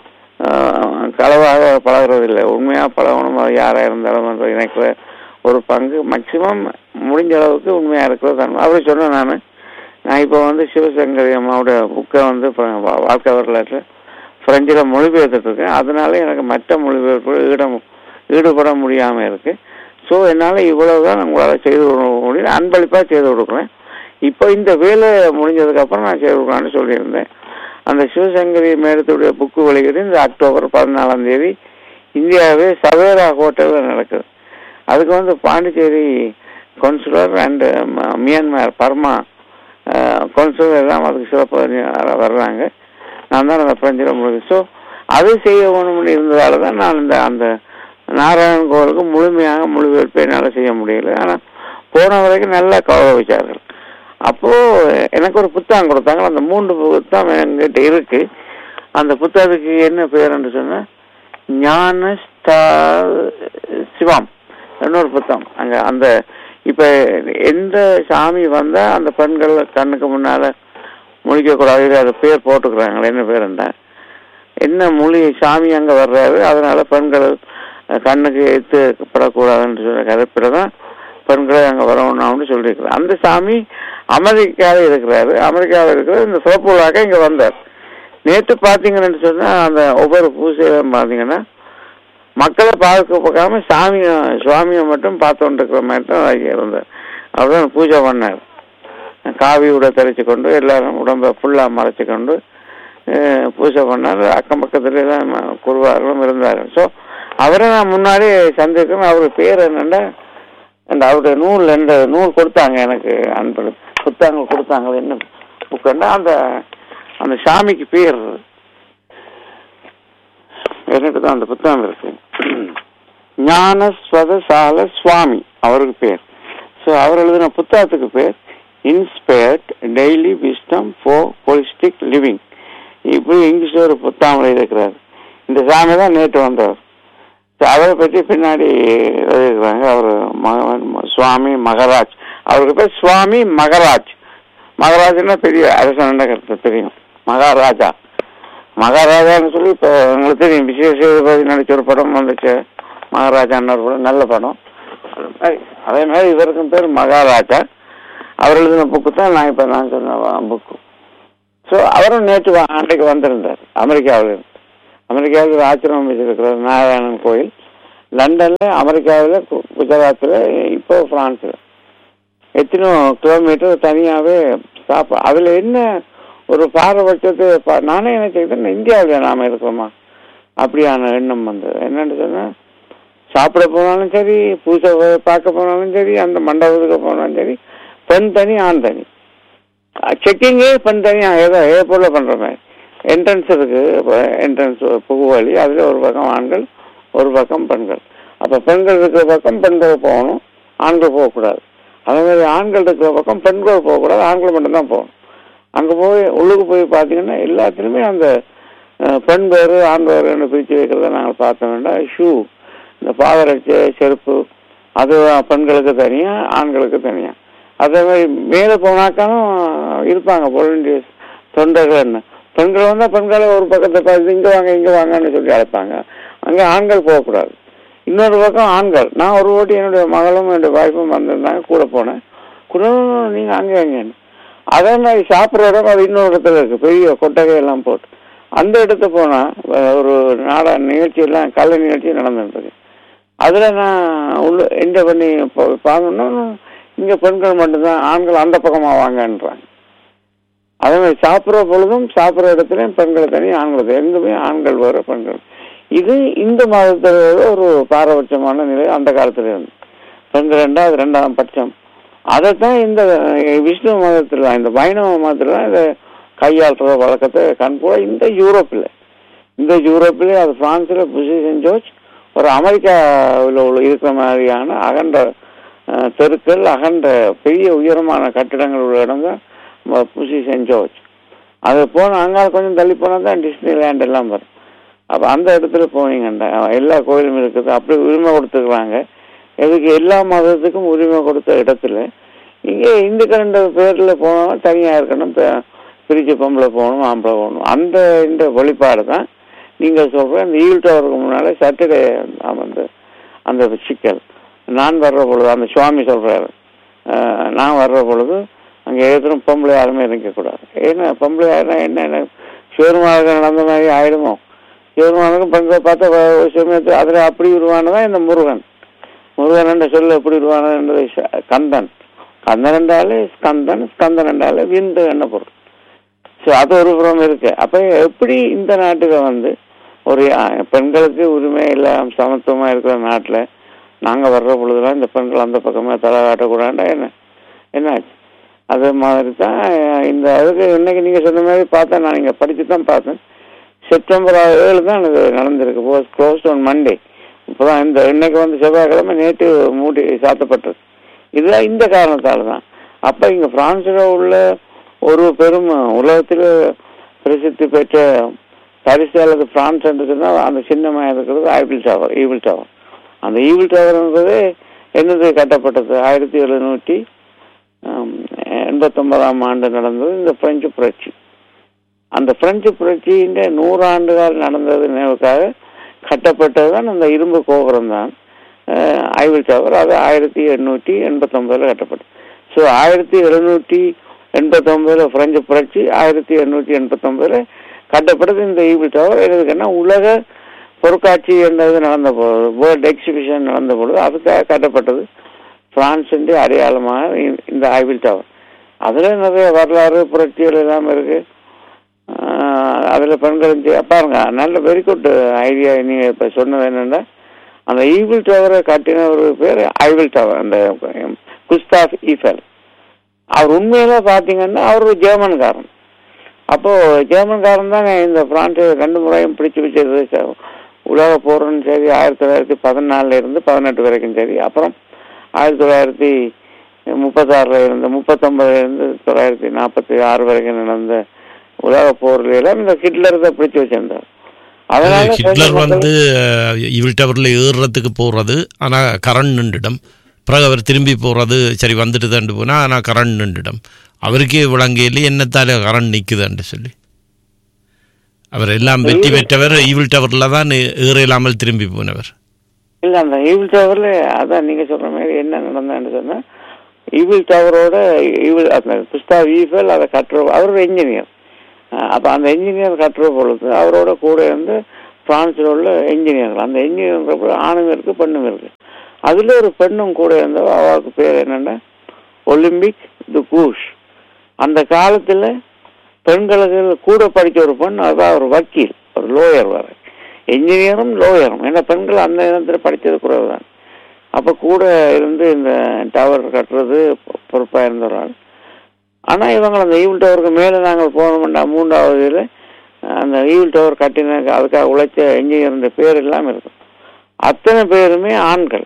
அஹ், களவாக பழகுறதில்லை உண்மையா பழகணும் அது யாரா இருந்தாலும் அந்த இணைக்கிற ஒரு பங்கு மேக்சிமம் முடிஞ்ச அளவுக்கு உண்மையா இருக்கிறது தான் அவர் சொன்னேன் நான் நான் இப்போ வந்து சிவசங்கரி அம்மாவோட புக்கை வந்து இப்ப வா- வாழ்க்கை வரலாற்று பிரெஞ்சில் மொழிபெயர்த்துட்டு இருக்கேன் அதனால எனக்கு மற்ற மொழிபெயர்ப்பு ஈடம் ஈடுபட முடியாம இருக்கு ஸோ என்னால் இவ்வளவுதான் உங்களால் செய்து கொடுக்க முடியும் அன்பளிப்பாக செய்து கொடுக்குறேன் இப்போ இந்த வேலை முடிஞ்சதுக்கு அப்புறம் நான் செய்து கொடுக்கலான்னு சொல்லியிருந்தேன் அந்த சிவசங்கரி மேடத்துடைய புக்கு வெளியீடு இந்த அக்டோபர் பதினாலாம் தேதி இந்தியாவே சவேரா ஹோட்டலில் நடக்குது அதுக்கு வந்து Pondicherry councillor and Myanmar Burma councillor எல்லாம் அதுக்கு சிறப்பாக வர்றாங்க நான் தான் அந்த பிரெஞ்சில் முடியும் ஸோ அது செய்ய வேணும்னு இருந்ததால தான் நான் இந்த அந்த நாராயணன் கோவிலுக்கு முழுமையாக மொழிபெயர்ப்பு என்னால் செய்ய முடியல ஆனால் போன வரைக்கும் நல்லா கௌரவிச்சார்கள் அப்போ எனக்கு ஒரு புத்தகம் கொடுத்தாங்க அந்த மூன்று புத்தகம் என்கிட்ட இருக்கு அந்த புத்தகத்துக்கு என்ன பேர் என்று சொன்னா ஞான சிவம் இன்னொரு புத்தகம் அங்க அந்த இப்ப எந்த சாமி வந்தா அந்த பெண்கள் கண்ணுக்கு முன்னால முழிக்க கூடாது அது பேர் போட்டுக்கிறாங்களே என்ன பேர் என்ன என்ன மொழி சாமி அங்க வர்றாரு அதனால பெண்கள் அஹ், கண்ணுக்கு எத்துப்படக்கூடாதுன்னு சொல்ற கருப்பில தான் பெண்களை அங்க வரணும்னு சொல்லியிருக்கிறார் அந்த சாமி அமெரிக்காவில் இருக்கிறாரு அமெரிக்காவில் இருக்கிற இந்த சிவப்புலாக்க இங்க வந்தார் நேற்று பாத்தீங்கன்னு சொன்னா அந்த ஒவ்வொரு பூசையிலும் பாத்தீங்கன்னா மக்களை பார்க்க பார்க்காம சாமியை சுவாமியை மட்டும் பார்த்துட்டு இருக்கிற மாதிரி தான் ஐயா இருந்தார் அவர் தான் பூஜை பண்ணார் காவி உடை தெரிச்சு கொண்டு எல்லாரும் உடம்பை ஃபுல்லா மறைச்சு கொண்டு அஹ், பூஜை பண்ணார் அக்கம் பக்கத்துல தான் குருவார்களும் இருந்தார் ஸோ அவரை நான் முன்னாடி சந்திக்கிறேன் அவர் பேர் என்னன்னா அந்த அவருடைய நூல் ரெண்டு நூல் கொடுத்தாங்க எனக்கு அன்பு புத்தகங்கள் கொடுத்தாங்க என்ன புக்குன்னா அந்த அந்த சாமிக்கு பேர் என்கிட்ட தான் அந்த புத்தகம் இருக்கு ஞானஸ்வதசால சுவாமி அவருக்கு பேர் ஸோ அவர் எழுதின புத்தகத்துக்கு பேர் inspired daily wisdom for holistic living இப்படி இங்கிலீஷ்ல ஒரு புத்தகம் எழுதியிருக்கிறார் இந்த சாமி தான் நேற்று வந்தவர் So, அவரை பற்றி பின்னாடி எழுதியிருக்கிறாங்க அவர் ம- சுவாமி மகராஜ் அவருக்கு பேர் சுவாமி மகராஜ் மகராஜ்னா பெரிய அரசன் கருத்து தெரியும் மகாராஜா மகாராஜான்னு சொல்லி இப்போ உங்களுக்கு தெரியும் விசேஷ சேதுபதி நடிச்ச ஒரு படம் வந்துச்சு மகாராஜான்னு ஒரு படம் நல்ல படம் அது மாதிரி அதே மாதிரி இவருக்கும் பேர் மகாராஜா அவர் எழுதின புக்கு தான் நான் இப்போ நான் சொன்ன புக்கு ஸோ அவரும் நேற்று வா- அன்றைக்கு வந்திருந்தார் அமெரிக்காவில் இருந்து அமெரிக்காவில் ஒரு ஆசிரமம் வச்சிருக்கிறார் நாராயணன் கோயில் லண்டன்ல அமெரிக்காவில் கு- குஜராத்தில் இப்போ பிரான்ஸில் எத்தனோ கிலோமீட்டர் தனியாகவே சாப்பா அதில் என்ன ஒரு பாரபட்சத்தை பா- நானே நினைச்சுக்கிட்டேன் இந்தியாவில் நாம இருக்கிறோமா அப்படியான எண்ணம் வந்தது என்னன்னு சொன்னா சாப்பிட போனாலும் சரி பூசை ப- பார்க்க போனாலும் சரி அந்த மண்டபத்துக்கு போனாலும் சரி பெண் தனி ஆண் தனி செக்கிங்கே பெண் தனி ஏதோ ஏ போல பண்ற மாதிரி என்ட்ரன்ஸ் இருக்கு என்ட்ரன்ஸ் புகுவழி அதுல ஒரு பக்கம் ஆண்கள் ஒரு பக்கம் பெண்கள் அப்ப பெண்கள் இருக்கிற பக்கம் பெண்கள் போகணும் ஆண்கள் போகக்கூடாது அதே மாதிரி ஆண்கள் இருக்கிற பக்கம் பெண்கள் போகக்கூடாது ஆண்கள் மட்டும்தான் போகணும் அங்க போய் உள்ளுக்கு போய் பார்த்தீங்கன்னா எல்லாத்துலேயுமே அந்த அஹ், பெண் பேரு ஆண் பேருன்னு பிரித்து வைக்கிறத நாங்கள் பார்த்தோம் வேண்டாம் ஷூ இந்த பாதரட்சை செருப்பு அது பெண்களுக்கு தனியா ஆண்களுக்கு தனியா அதே மாதிரி மேலே போனாக்காலும் இருப்பாங்க வாலண்டியர்ஸ் தொண்டர்கள் என்ன பெண்கள் வந்தா பெண்களை ஒரு பக்கத்தை பார்த்து இங்க வாங்க இங்க வாங்கன்னு சொல்லி அழைப்பாங்க அங்க ஆண்கள் போகக்கூடாது இன்னொரு பக்கம் ஆண்கள் நான் ஒரு ஓட்டி என்னுடைய மகளும் என்னுடைய வாய்ப்பும் வந்திருந்தாங்க கூட போனேன் கூட நீங்க அங்கே அங்கேன்னு அதே மாதிரி சாப்பிட்ற இடம் அது இன்னொரு இடத்துல இருக்கு பெரிய கொட்டகை எல்லாம் போட்டு அந்த இடத்து போனா அஹ், ஒரு நாடக நிகழ்ச்சி எல்லாம் கலை நிகழ்ச்சி நடந்துட்டு இருக்கு அதுல நான் உள்ள எந்த பண்ணி பா- பார்க்கணும்னா இங்க பெண்கள் மட்டும்தான் ஆண்கள் அந்த பக்கமா வாங்கன்றாங்க அதே மாதிரி சாப்பிட்ற பொழுதும் சாப்பிட்ற இடத்துலயும் பெண்கள் தனி ஆண்கள் தனி. எங்குமே ஆண்கள் வேறு பெண்கள் இது இந்து மதத்தில் ஒரு பாரபட்சமான நிலை அந்த காலத்துல இருந்து பெண்கள் ரெண்டாவது ரெண்டாம் பட்சம் அதைத்தான் இந்த விஷ்ணு மதத்தில் இந்த வைணவ மதத்தில் தான் இதை கையாளுற வழக்கத்தை கண்கூட இந்த யூரோப்பில் இந்த யூரோப்பிலே அது பிரான்ஸில் புஷி சென்ட் ஜோர்ஜ் ஒரு அமெரிக்காவில் உள்ள இருக்கிற மாதிரியான அகண்ட அஹ், தெருக்கள் அகண்ட பெரிய உயரமான கட்டிடங்கள் உள்ள இடம் தான் ம- புஷி சென்ட் ஜோர்ஜ் அது போன அங்கால கொஞ்சம் தள்ளி போனால் தான் டிஸ்னி லேண்ட் எல்லாம் வரும் அப்போ அந்த இடத்துல போனீங்கண்டா எல்லா கோயிலும் இருக்குது அப்படி உரிமை கொடுத்துருக்குறாங்க எதுக்கு எல்லா மதத்துக்கும் உரிமை கொடுத்த இடத்துல இங்கே இந்துக்கண்ட பேரில் போனோம் தனியாக இருக்கணும் பே- பிரிச்சு பொம்பளை போகணும் ஆம்பளை போகணும் அந்த இந்த வழிபாடு தான் நீங்கள் சொல்கிற அந்த ஈவில் டவருக்கு முன்னால் சாட்டர்டே வந்து அந்த சிக்கல் நான் வர்ற பொழுது அந்த சுவாமி சொல்கிறாரு நான் வர்ற பொழுது அங்கே எதிரும் பொம்பளை யாருமே இருக்கக்கூடாது ஏன்னா பொம்பளை யாருன்னா என்ன என்ன சிவருமாக நடந்த மாதிரி ஆயிடுமோ சிவருமானுக்கும் பெண்களை பார்த்தா வ- ஒரு சமயத்து அதில் அப்படி உருவானதான் இந்த முருகன் முருகன் என்ற சொல்ல எப்படி உருவானது கந்தன் கந்தன் என்றாலே ஸ்கந்தன் ஸ்கந்தன் என்றாலே விந்து என்ன பொருள் ஸோ அது ஒரு புறம் இருக்கு அப்ப எப்படி இந்த நாட்டுல வந்து ஒரு அஹ், பெண்களுக்கு உரிமை எல்லாம் சமத்துவமா இருக்கிற நாட்டுல நாங்க வர்ற பொழுதுலாம் இந்த பெண்கள் அந்த பக்கமே தலை காட்டக்கூடாண்டா என்ன என்னாச்சு அது மாதிரி தான் அஹ், இந்த அதுக்கு இன்னைக்கு நீங்க சொன்ன மாதிரி பார்த்தா நான் இங்க படிச்சு தான் பார்த்தேன் செப்டம்பர் ஏழு தான் இது நடந்திருக்கு போஸ் க்ளோஸ் ஆன் மண்டே இப்போதான் இந்த இன்னைக்கு வந்து செவ்வாய்க்கிழமை நேற்று மூடி சாத்தப்பட்டது இதுதான் இந்த காரணத்தால தான் அப்ப இங்க பிரான்ஸ்ல உள்ள ஒரு பெரும் உலகத்தில் பிரசித்தி பெற்ற பரிசு அல்லது பிரான்ஸ் என்று சொன்னால் அந்த சின்னமாக இருக்கிறது ஐபிள் டவர் ஈவில் டவர் அந்த ஈவில் டவர் என்பது என்னது கட்டப்பட்டது ஆயிரத்தி எழுநூற்றி எண்பத்தொன்பதாம் ஆண்டு நடந்தது இந்த பிரெஞ்சு புரட்சி அந்த பிரெஞ்சு புரட்சியின் நூறு ஆண்டுகள் நடந்தது நினைவுக்காக கட்டப்பட்டது தான் அந்த இரும்பு கோபுரம் தான் ஐவில் டவர் அது ஆயிரத்தி எண்ணூற்றி எண்பத்தொன்பதுல கட்டப்பட்டது ஸோ ஆயிரத்தி எழுநூற்றி எண்பத்தொன்பதுல பிரெஞ்சு புரட்சி ஆயிரத்தி எண்ணூற்றி எண்பத்தொன்பதுல கட்டப்பட்டது இந்த ஈவில் டவர் எதுக்குன்னா உலக பொருட்காட்சி என்றது நடந்த பொழுது வேர்ல்ட் எக்ஸிபிஷன் நடந்த பொழுது அதுக்காக கட்டப்பட்டது பிரான்ஸின் அடையாளமாக இந்த- இந்த ஐவில் டவர் அதுல நிறைய வரலாறு புரட்சிகள் எல்லாம் இருக்கு ஆஹ் அதுல பெண்களும் செய்- பாருங்க நல்ல வெரி குட் ஐடியா நீங்க இப்ப சொன்னது என்னன்னா அந்த ஈவில் டவரை கட்டின ஒரு பேர் ஐவில் டவர் அந்த குஸ்தாஃப் ஈஃபல் அவர் உண்மையில பாத்தீங்கன்னா அவர் ஒரு ஜெர்மன்காரன் அப்போ ஜெர்மன்காரன் தான் இந்த பிரான்ஸை ரெண்டு முறையும் பிடிச்சு வச்சது ச- உலக போரும் சரி ஆயிரத்தி தொள்ளாயிரத்தி பதினாலுல இருந்து பதினெட்டு வரைக்கும் சரி அப்புறம் ஆயிரத்தி தொள்ளாயிரத்தி முப்பத்தாறுல இருந்து முப்பத்தொன்பதுல இருந்து தொள்ளாயிரத்தி நாற்பத்தி ஆறு வரைக்கும் நடந்த உலக போர்ல எல்லாம் இந்த ஹிட்லர் தான் பிடிச்சு வச்சிருந்தார் அதனால ஹிட்லர் பிரெஞ்சு மக்கள் வந்து இவில் டவரில் ஏறுறதுக்கு போகிறது ஆனால் கரண் நின்றுடும் பிறகு அவர் திரும்பி போகிறது சரி வந்துட்டு தாண்டு போனால் ஆனால் கரண் நின்றுடும் அவருக்கே விளங்கையில் என்னத்தால கரண் நிற்குதான்னு சொல்லி அவர் எல்லாம் வெற்றி பெற்றவர் ஈவில் டவரில் தான் ஏற இல்லாமல் திரும்பி போனவர் இல்ல அந்த ஈவில் டவர்ல அதான் நீங்க சொல்ற மாதிரி என்ன நடந்தான்னு சொன்னா ஈவில் டவரோட ஈவில் அந்த குஸ்தாவ் ஈஃபல் அதை கட்டுற அவர் ஒரு இன்ஜினியர் அப்ப அந்த இன்ஜினியர் கட்டுற பொழுது அவரோட கூட இருந்து பிரான்ஸ்ல உள்ள இன்ஜினியர்கள் அந்த இன்ஜினியர் ஆணும் இருக்கு பெண்ணும் இருக்கு அதுல ஒரு பெண்ணும் கூட இருந்தவ அவருக்கு பேர் என்னன்னா ஒலிம்பிக் து கூஷ் அந்த காலத்துல பெண்களுக்கு கூட படிச்ச ஒரு பெண் அதான் ஒரு வக்கீல் ஒரு லோயர் வர இன்ஜினியரும் லோயரும் ஏன்னா பெண்கள் அந்த நேரத்தில் படித்தது குறைவு தான் அப்போ கூட இருந்து இந்த டவர் கட்டுறது பொ- பொறுப்பா இருந்தவர்கள் ஆனால் இவங்க அந்த ஈவில் டவருக்கு மேலே நாங்கள் போனோம்டா மூன்றாவது இதில் அந்த ஈவில் டவர் கட்டின அதுக்காக உழைச்ச இன்ஜினியர் பேர் எல்லாம் இருக்கும் அத்தனை பேருமே ஆண்கள்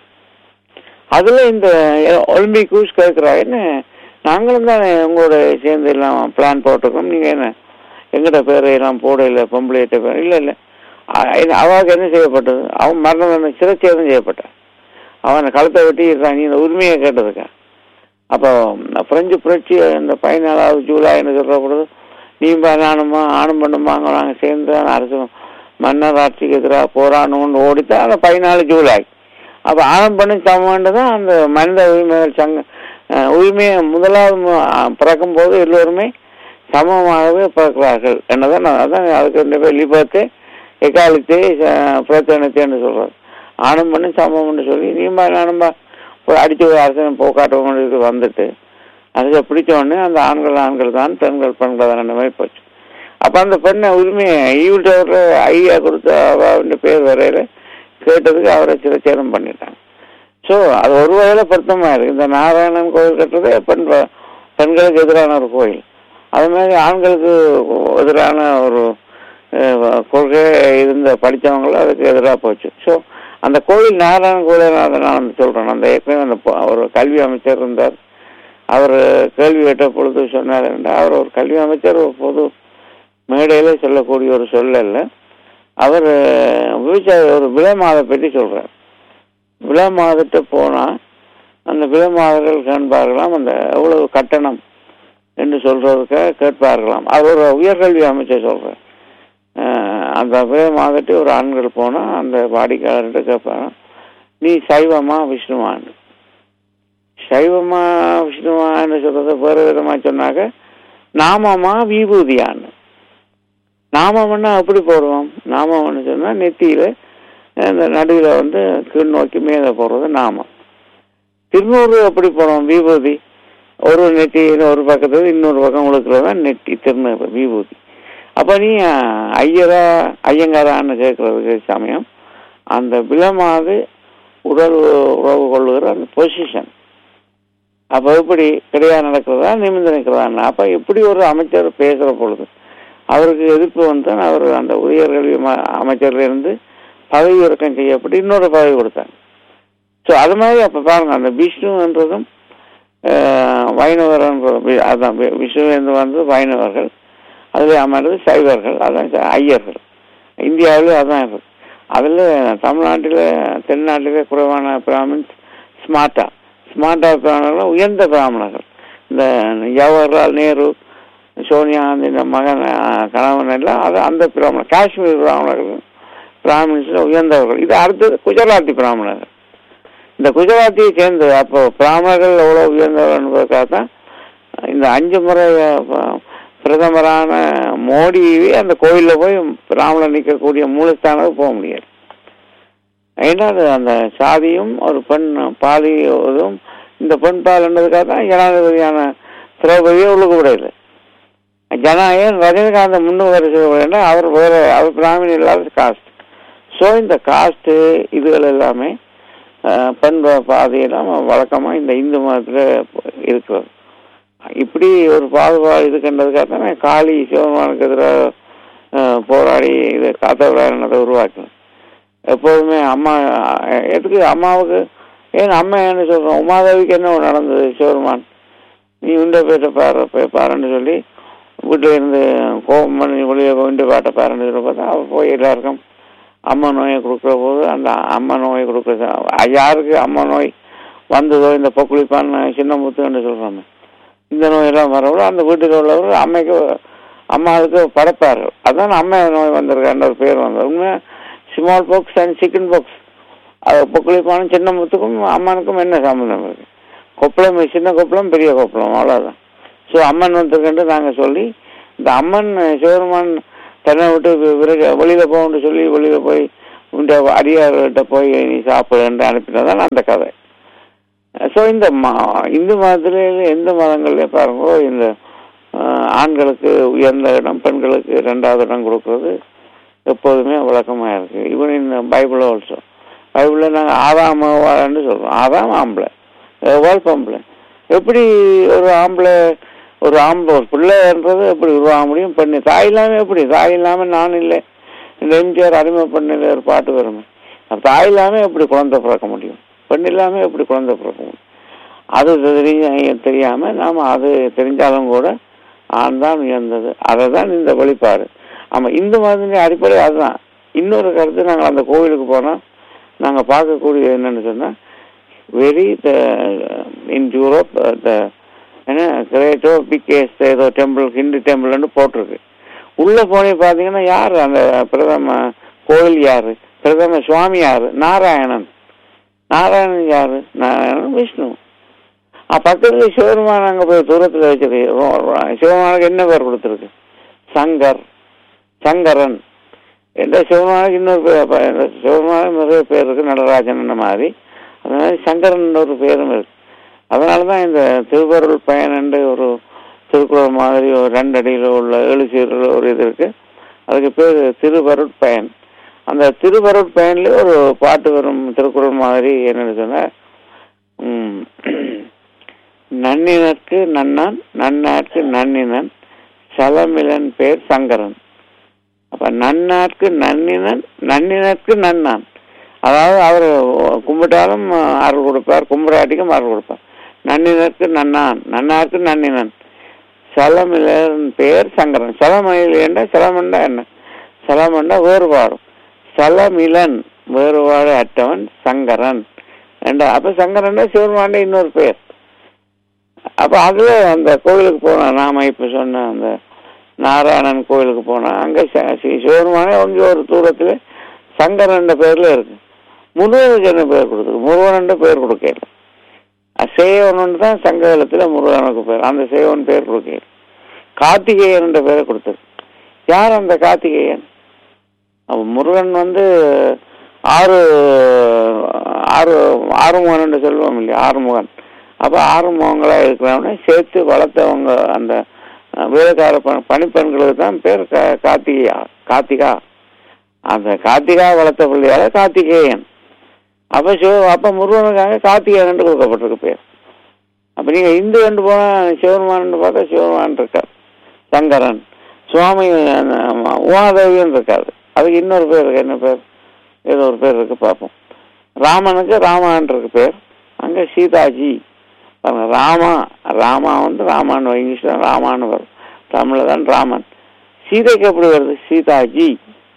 அதுல இந்த ஒலிம்பிக் கூஸ் கேட்குறாங்க நாங்களும் தான் உங்களோட சேர்ந்து எல்லாம் பிளான் போட்டிருக்கோம் நீங்க என்ன எங்கட பேரை எல்லாம் போடல பொம்பளையிட்ட பேர் இல்ல இல்ல அ- இது- அவளுக்கு என்ன செய்யப்பட்டது அவன் மரணம் தண்டனை சிறைச்சேதம் செய்யப்பட்டான் அவன் கழுத்தை வெட்டி இருக்கான் நீ இந்த உரிமையை கேட்டதுக்கா அப்போ இந்த பிரெஞ்சு புரட்சி இந்த பதினாலாவது ஜூலைன்னு சொல்ற பொழுது நீம்பா நானுமா ஆணும் பண்ணுமாங்க நாங்கள் சேர்ந்து அரசு மன்னர் ஆட்சிக்கு எதிராக போராடணும்னு ஓடித்தான் அந்த பதினாலு ஜூலை அப்ப ஆணம் பண்ணி சமம் தான் அந்த மனித உரிமைகள் சங்க அஹ், உரிமையை முதலாவது மு- அஹ், பிறக்கும் போது எல்லோருமே சமமாகவே பிறக்கிறார்கள் என்னதான் நான் அதான் அதுக்கு இந்த பேர் லிபர்த்தே எக்காலத்தே பிரச்சனைத்தேன்னு சொல்றாரு ஆணும் பண்ணி சமம்னு சொல்லி நீம்பா நானும்பா போய் அடிச்சு ஒரு அரசனை போக்காட்டவும் வந்துட்டு அதுக்கு பிடிச்ச உடனே அந்த ஆண்கள் ஆண்கள் தான் பெண்கள் பெண்கள் தான் மாதிரி போச்சு அப்ப அந்த பெண்ணை உரிமையை ஈவில் டவர்ல ஐயா கொடுத்த அவ பேர் வரையில கேட்டதுக்கு அவரை சிறைச்சேதம் பண்ணிட்டாங்க ஸோ அது ஒரு வகையில பொருத்தமா இருக்கு இந்த நாராயணன் கோயில் கட்டுறது பெண் ப- பெண்களுக்கு எதிரான ஒரு கோயில் அது மாதிரி ஆண்களுக்கு எதிரான ஒரு அஹ், கொள்கை இருந்த படித்தவங்களும் அதுக்கு எதிராக போச்சு ஸோ அந்த கோயில் நாராயணன் கோயில் அதை நான் சொல்றேன் அந்த ஏற்கனவே அந்த பொ- ஒரு கல்வி அமைச்சர் இருந்தார் அவர் கேள்வி கேட்ட பொழுது சொன்னார் என்றால் அவர் ஒரு கல்வி அமைச்சர் ஒரு பொது மேடையில சொல்லக்கூடிய ஒரு சொல்லல்ல அவர் விவசாய ஒரு விலை மாத பற்றி சொல்றார் விலை மாதத்தை போனா அந்த விலை மாதர்கள் காண்பார்களாம் அந்த எவ்வளவு கட்டணம் என்று சொல்றதுக்காக கேட்பார்களாம் அவர் ஒரு உயர்கல்வி அமைச்சர் சொல்றார் அஹ் அந்த விலை மாதத்தை ஒரு ஆண்கள் போனா அந்த வாடிக்கையாளர்கிட்ட கேட்பாங்க நீ சைவமா விஷ்ணுவான்னு சைவமா விஷ்ணுவான்னு சொல்றத வேறு விதமா சொன்னாக்க நாமமா விபூதியான்னு நாமம்னா எப்படி போடுவோம் நாமம்னு சொன்னா நெத்தியில இந்த நடுவில் வந்து கீழ் நோக்கி மேலே போடுறது நாமம் திருநூறு எப்படி போடுவோம் விபூதி ஒரு நெத்தியில் ஒரு பக்கத்துல இன்னொரு பக்கம் உழுக்கிறது தான் நெத்தி திருநூறு விபூதி அப்ப நீ அஹ், ஐயரா ஐயங்காரான்னு கேட்கறதுக்கு சமயம் அந்த விலமாது உடல் உறவு கொள்ளுகிற அந்த பொசிஷன் அப்ப எப்படி கிடையாது நடக்கிறதா நிமிர்ந்து நிற்கிறதா அப்ப இப்படி ஒரு அமைச்சர் பேசுற பொழுது அவருக்கு எதிர்ப்பு வந்து அவர் அந்த உயர்கல்வி ம- அமைச்சர்ல இருந்து பதவி இறக்கம் செய்யப்பட்டு இன்னொரு பதவி கொடுத்தாங்க ஸோ அது மாதிரி அப்ப பாருங்க அந்த விஷ்ணுன்றதும் ஆஹ், வைணவர்ன்ற வி- அதான் வி- விஷ்ணுவேந்து வந்து வைணவர்கள் அதுல அமர்ந்து சைவர்கள் அதான் ச- ஐயர்கள் இந்தியாவிலே அதான் இருக்கு அதுல தமிழ்நாட்டில தென்னாட்டிலே குறைவான பிராமின்ஸ் ஸ்மார்ட்டா ஸ்மார்ட்டா பிராமணர்கள் உயர்ந்த பிராமணர்கள் இந்த ஜவஹர்லால் நேரு சோனியா காந்தி இந்த மகன் அஹ், கணவன் எல்லாம் அது அந்த பிராமணர் காஷ்மீர் பிராமணர்கள் பிராமின்ஸ்ல உயர்ந்தவர்கள் இது அடுத்தது குஜராத்தி பிராமணர்கள் இந்த குஜராத்தியை சேர்ந்து அப்போ பிராமணர்கள் எவ்வளவு உயர்ந்தவர்கள் என்பதற்காக தான் இந்த அஞ்சு முறை அஹ், ப- பிரதமரான மோடியே அந்த கோயில்ல போய் பிராமணர் நிற்கக்கூடிய மூலஸ்தானத்துக்கு போக முடியாது ஏன்னா அது அந்த சாதியும் ஒரு பெண் பாலியும் இந்த பெண் பால் என்றதுக்காக தான் ஜனாதிபதியான திரௌபதியை உள்ளுக்கு விடையில ஜனாயன் ரஜினிகாந்த் முன்னு வருஷம் அவர் வேற அவர் பிராமணி இல்லாத காஸ்ட் ஸோ இந்த காஸ்ட் இதுகள் எல்லாமே அஹ், பெண் பா- பாதையெல்லாம் வழக்கமா இந்த இந்து மதத்துல இருக்கிறது இப்படி ஒரு பாகுபாடு இதுக்குன்றதுக்காக தான் காளி சிவபெருமானுக்கு எதிராக அஹ், போராடி இது காத்தவராயணத்தை உருவாக்கினது எப்போதுமே அம்மா அஹ், எதுக்கு அம்மாவுக்கு ஏன் அம்மா என்ன சொல்றோம் உமாதேவிக்கு என்ன நடந்தது சிவருமான் நீ உண்ட பேட்ட பாரு போய் பாருன்னு சொல்லி வீட்டில் இருந்து கோபம் பண்ணி வெளியே உண்ட பாட்டை பாருன்னு சொல்லி பார்த்தா அவர் போய் எல்லாருக்கும் அம்மா நோயை கொடுக்குற போது அந்த அம்மா நோயை கொடுக்குற யாருக்கு அம்மா நோய் வந்ததோ இந்த பொக்குளிப்பான் சின்ன முத்துன்னு சொல்கிறாங்க இந்த நோயெல்லாம் வரவோ அந்த வீட்டில் உள்ளவர் அம்மைக்கு அம்மாவுக்கு படைப்பார் அதான் அம்மா நோய் வந்திருக்கான்ற ஒரு பேர் வந்தது உண்மை smallpox and chickenpox அது பொக்குளிப்பானும் சின்ன முத்துக்கும் அம்மனுக்கும் என்ன சம்மந்தம் இருக்கு கொப்பளம் சின்ன கொப்பளம் பெரிய கொப்பளம் அவ்வளோதான் ஸோ அம்மன் வந்திருக்குன்ட்டு நாங்கள் சொல்லி இந்த அம்மன் சிவருமான் தன்னை விட்டு வி- விலக வெளியில் போகணும்னு சொல்லி வெளியில் போய் உண்ட அடியார்கிட்ட போய் நீ சாப்பிடுன்னு அனுப்பினதான் அந்த கதை ஸோ இந்த ம இந்து மதத்துல எந்த மதங்கள்லயும் பாருங்க இந்த அஹ், ஆண்களுக்கு உயர்ந்த இடம் பெண்களுக்கு ரெண்டாவது இடம் கொடுக்கறது எப்போதுமே வழக்கமா இருக்கு ஈவன் இந்த பைபிள் ஆல்சோ பைபிளில் நாங்கள் ஆதாம் ஏவாள்னு சொல்றோம் ஆதாம் ஆம்பளை ஏவாள் பொம்பளை எப்படி ஒரு ஆம்பளை ஒரு ஆம்பளை ஒரு பிள்ளைன்றது எப்படி உருவாக முடியும் பெண்ணு தாய் இல்லாமல் எப்படி தாய் இல்லாமல் நான் இல்லை இந்த எம்ஜிஆர் அடிமை பண்ணல ஒரு பாட்டு வருமே அப்ப தாய் இல்லாமல் எப்படி குழந்தை பிறக்க முடியும் பெண் இல்லாமல் எப்படி குழந்தை பிறக்க முடியும் அது தெரிய தெரியாம நாம அது தெரிஞ்சாலும் கூட ஆண் தான் உயர்ந்தது அதை தான் இந்த வெளிப்பாடு ஆமா இந்து மதத்தின் அடிப்படை அதுதான் இன்னொரு கருத்து நாங்கள் அந்த கோவிலுக்கு போனோம் நாங்க பார்க்கக்கூடிய என்னன்னு சொன்னா வெரி இன் யூரோப் த என்ன கிரேட்டோ பிகேஸ் ஏதோ டெம்பிள் ஹிந்து டெம்பிள்னு போட்டிருக்கு உள்ள போனே பாத்தீங்கன்னா யாரு அந்த பிரதம கோயில் யாரு பிரதம சுவாமி யாரு நாராயணன் நாராயணன் யாரு நாராயணன் விஷ்ணு ஆ, பக்கத்துல சிவபெருமான் அங்க போய் தூரத்துல வச்சிருக்கு சிவபெருமானுக்கு என்ன பேர் கொடுத்துருக்கு சங்கர் சங்கரன் என்ற சிவபெருமானுக்கு இன்னொரு பேர் ப- இந்த சிவபெருமானுக்கு நிறைய பேர் இருக்கு நடராஜன் மாதிரி அதனால சங்கரன் ஒரு பேரும் இருக்கு அதனாலதான் இந்த திருவருள் பயன் என்று ஒரு திருக்குறள் மாதிரி ஒரு ரெண்டு அடியில் உள்ள ஏழு சீரில் ஒரு இது இருக்கு அதுக்கு பேர் திருவருட்பயன் அந்த திருவருட்பயன்ல ஒரு பாட்டு வரும் திருக்குறள் மாதிரி என்னன்னு சொன்னா ம், நன்னினற்கு நன்னான் நன்னாற்கு நன்னினன் சலமிலன் பேர் சங்கரன் அப்ப நன்னாற்கு நன்னினன் நன்னினற்கு நன்னான் அதாவது அவர் கும்பிட்டாலும் அருள் கொடுப்பார் கும்பிடாட்டிக்கும் அருள் கொடுப்பார் நன்னினருக்கு நன்னான் நன்னாருக்கு நன்னினன் சலமிலன் பேர் சங்கரன் சலமயில் என்ன சலமண்டா என்ன சலமண்டா வேறுபாடும் சலமிலன் வேறுபாடு அற்றவன் சங்கரன் என்றா அப்ப சங்கரன் சிவருமாண்ட இன்னொரு பேர் அப்ப அதுல அந்த கோவிலுக்கு போனா நாம இப்ப சொன்ன அந்த நாராயணன் கோவிலுக்கு போனா அங்க ச- ஸ்ரீ சிவருமானே அங்க ஒரு தூரத்துல சங்கரன் பேர்ல இருக்கு முருகனுக்கு என்ன பேர் கொடுத்துருக்கு முருகன் பேர் கொடுக்கல சேவன் தான் சங்ககாலத்துல முருகனுக்கு பேர் அந்த சேவன் பேர் கொடுக்கல கார்த்திகேயன் என்ற பேரை கொடுத்துருக்கு யார் அந்த கார்த்திகேயன் அப்ப முருகன் வந்து ஆறு ஆறு ஆறுமுகன் என்று சொல்லுவோம் இல்லையா ஆறுமுகன் அப்ப ஆறுமுகங்களா இருக்கிறவன சேர்த்து வளர்த்தவங்க அந்த அஹ், வேலைக்கார ப- பணிப்பெண்களுக்கு தான் பேர் கா- கார்த்திகையா கார்த்திகா அந்த கார்த்திகா வளர்த்த பிள்ளையால கார்த்திகேயன் அப்ப சிவ அப்ப முருகனுக்காக கார்த்திகேயன் என்று கொடுக்கப்பட்டிருக்கு பேர் அப்ப நீங்க இந்து கண்டு போனா சிவருமான் பார்த்தா சிவருமான் இருக்கார் சங்கரன் சுவாமி அஹ், உமாதேவியன் இருக்காரு அதுக்கு இன்னொரு பேர் இருக்கு என்ன பேர் ஏதோ ஒரு பேர் இருக்கு பார்ப்போம் ராமனுக்கு ராமான் இருக்கு பேர் அங்க சீதாஜி பாருங்க, ராமா ராமா வந்து ராமான்னு வரும். இங்கிலீஷ்ல ராமான்னு வரும் தமிழ்ல தான் ராமன் சீதைக்கு எப்படி வருது சீதாஜி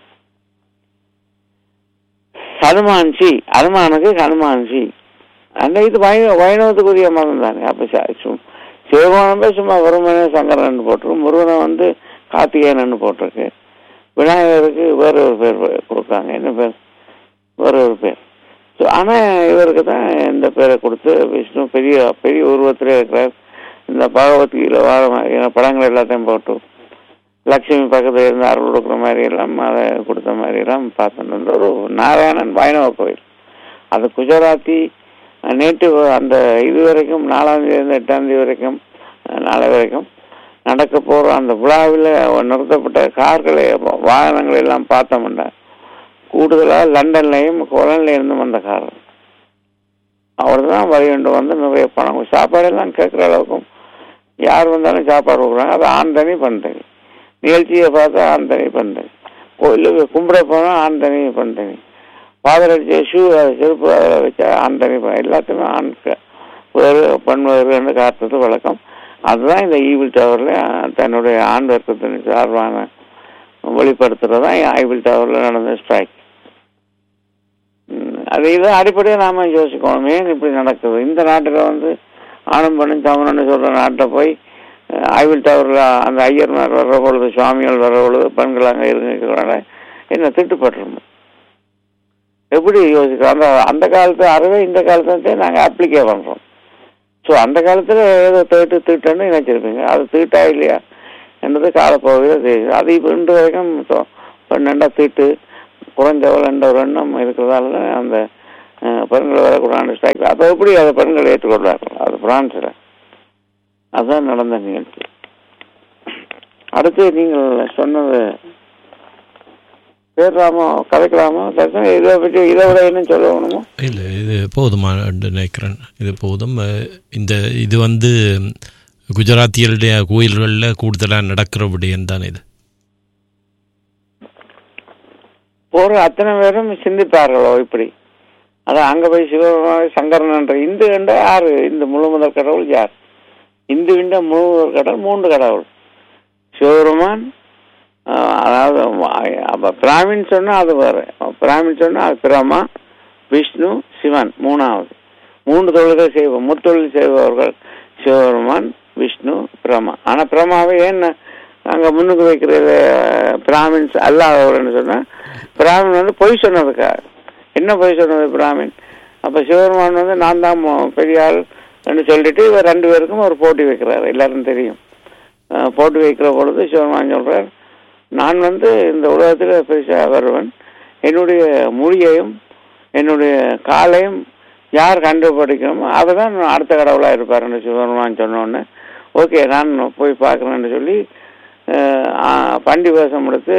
ஹனுமான்ஜி ஹனுமானுக்கு ஹனுமான்ஜி அந்த இது வைணவ வைணவத்துக்குரிய மதம் தானே அப்ப ச- சு- சிவபெருமானமே சும்மா வெறுமனே சங்கரன் போட்டிருக்கு முருகனை வந்து கார்த்திகேயன் போட்டிருக்கு விநாயகருக்கு வேற ஒரு பேர் கொடுக்காங்க என்ன பேர் வேற ஒரு பேர் ஸோ ஆனா இவருக்கு தான் இந்த பேரை கொடுத்து விஷ்ணு பெரிய பெரிய உருவத்திலே இருக்கிறார் இந்த பகவத்கீதை வார மாதிரியான படங்கள் எல்லாத்தையும் போட்டு லட்சுமி பக்கத்துல இருந்து அருள் கொடுக்குற மாதிரி எல்லாம் அதை கொடுத்த மாதிரி எல்லாம் பார்த்தோம் இந்த ஒரு நாராயணன் வைணவ கோயில் அது குஜராத்தி அஹ், நேற்று அந்த இது வரைக்கும் நாலாம் தேதி இருந்து எட்டாம் தேதி வரைக்கும் அஹ், நாளை வரைக்கும் நடக்க போற அந்த விழாவில் நிறுத்தப்பட்ட கார்களை வாகனங்களை எல்லாம் பார்த்தோம்னா கூடுதலா லண்டன்லயும் கொலன்ல இருந்து வந்த கார் அவர் தான் வழி கொண்டு வந்து நிறைய பணம் சாப்பாடெல்லாம் கேட்குற அளவுக்கும் யார் வந்தாலும் சாப்பாடு கொடுக்குறாங்க அது ஆண் தனி பெண் தனி நிகழ்ச்சியை பார்த்தா ஆண் தனி பெண் தனி கோயிலுக்கு கும்பிட போனால் ஆண் தனி பெண் தனி ஃபாதர் அடிச்ச ஷூ செருப்பு அதில் வச்சா ஆண் தனிப்பா எல்லாத்தையுமே ஆண் க- வேறு பெண் வேறுன்னு காட்டுறது வழக்கம் அதுதான் இந்த ஈவில் டவரில் தன்னுடைய ஆண் வர்க்கத்தின் சார்பான வெளிப்படுத்துறது தான் ஈவில் டவரில் நடந்த ஸ்ட்ரைக் அது இதை அடிப்படையாக நாம யோசிக்கணும் ஏன் இப்படி நடக்குது இந்த நாட்டில் வந்து ஆணும் பெண்ணும் சமணன்னு சொல்கிற நாட்டில் போய் ஐவில் டவரில் அந்த ஐயர்மார் வர்ற பொழுது சுவாமிகள் வர்ற பொழுது பெண்கள் அங்கே இருக்கிறனால என்ன திட்டுப்பட்டுருமோ எப்படி யோசிக்கிறோம் அந்த அந்த காலத்து அறிவை இந்த காலத்தை நாங்கள் அப்ளிகே பண்ணுறோம் ஸோ அந்த காலத்தில் ஏதோ தேட்டு தீட்டுன்னு நினைச்சிருப்பீங்க அது தீட்டா இல்லையா என்றது காலப்பகுதியில் தெரியுது அது இப்போ இன்று வரைக்கும் சொ- பெண்ணண்டா தீட்டு குறைஞ்சவள் என்ற ஒரு எண்ணம் இருக்கிறதால தான் அந்த அஹ், பெண்கள் வரக்கூடாது ஸ்ட்ரைக் அப்போ எப்படி அதை பெண்கள் ஏற்றுக்கொள்வார்கள் அது பிரான்ஸில் அதுதான் நடந்த நிகழ்ச்சி அடுத்து நீங்கள் சொன்னது பேர்லாமோ கதைக்கலாமோ தர்சனம் இதை பற்றி இதை விட என்ன சொல்லணுமோ இல்லை இது போதுமான நினைக்கிறேன் இது போதும் அஹ், இந்த இது வந்து குஜராத்தியருடைய கோயில்களில் கூடுதலாக நடக்கிற விடயம் தான் இது போற அத்தனை பேரும் சிந்திப்பார்களோ இப்படி அதான் அங்க போய் சிவபெருமான் சங்கரன் என்ற இந்து என்ற யாரு இந்த முழு முதல் கடவுள் யார் இந்து என்ற முழு முதல் கடவுள் மூன்று கடவுள் சிவபெருமான் ஆஹ், அதாவது அஹ், அப்ப பிராமின் சொன்னா அது வேற பிராமின் சொன்னா அது பிரமா விஷ்ணு சிவன் மூணாவது மூன்று தொழில்கள் செய்வோம் முத்தொழில் செய்பவர்கள் சிவபெருமான் விஷ்ணு பிரமா ஆனா பிரமாவை ஏன் நாங்க முன்னுக்கு வைக்கிறது அஹ், பிராமின்ஸ் அல்லாதவர்னு சொன்னா பிராமின் வந்து பொய் சொன்னதுக்காக என்ன பொய் சொன்னது பிராமின் அப்ப சிவபெருமான் வந்து நான் தான் மொ- பெரிய ஆள் என்று சொல்லிட்டு இவர் ரெண்டு பேருக்கும் ஒரு போட்டி வைக்கிறார் எல்லாரும் தெரியும் அஹ், போட்டி வைக்கிற பொழுது சிவபெருமான் சொல்றார் நான் வந்து இந்த உலகத்தில் பெருசா வருவன் என்னுடைய மொழியையும் என்னுடைய காலையும் யார் கண்டுபிடிக்கணுமோ அவர் தான் அடுத்த கடவுளாக இருப்பாருன்னு சிவபெருமான் சொன்ன உடனே ஓகே நான் போய் பார்க்குறேன்னு சொல்லி அஹ், ஆ, பண்டி வேஷம் எடுத்து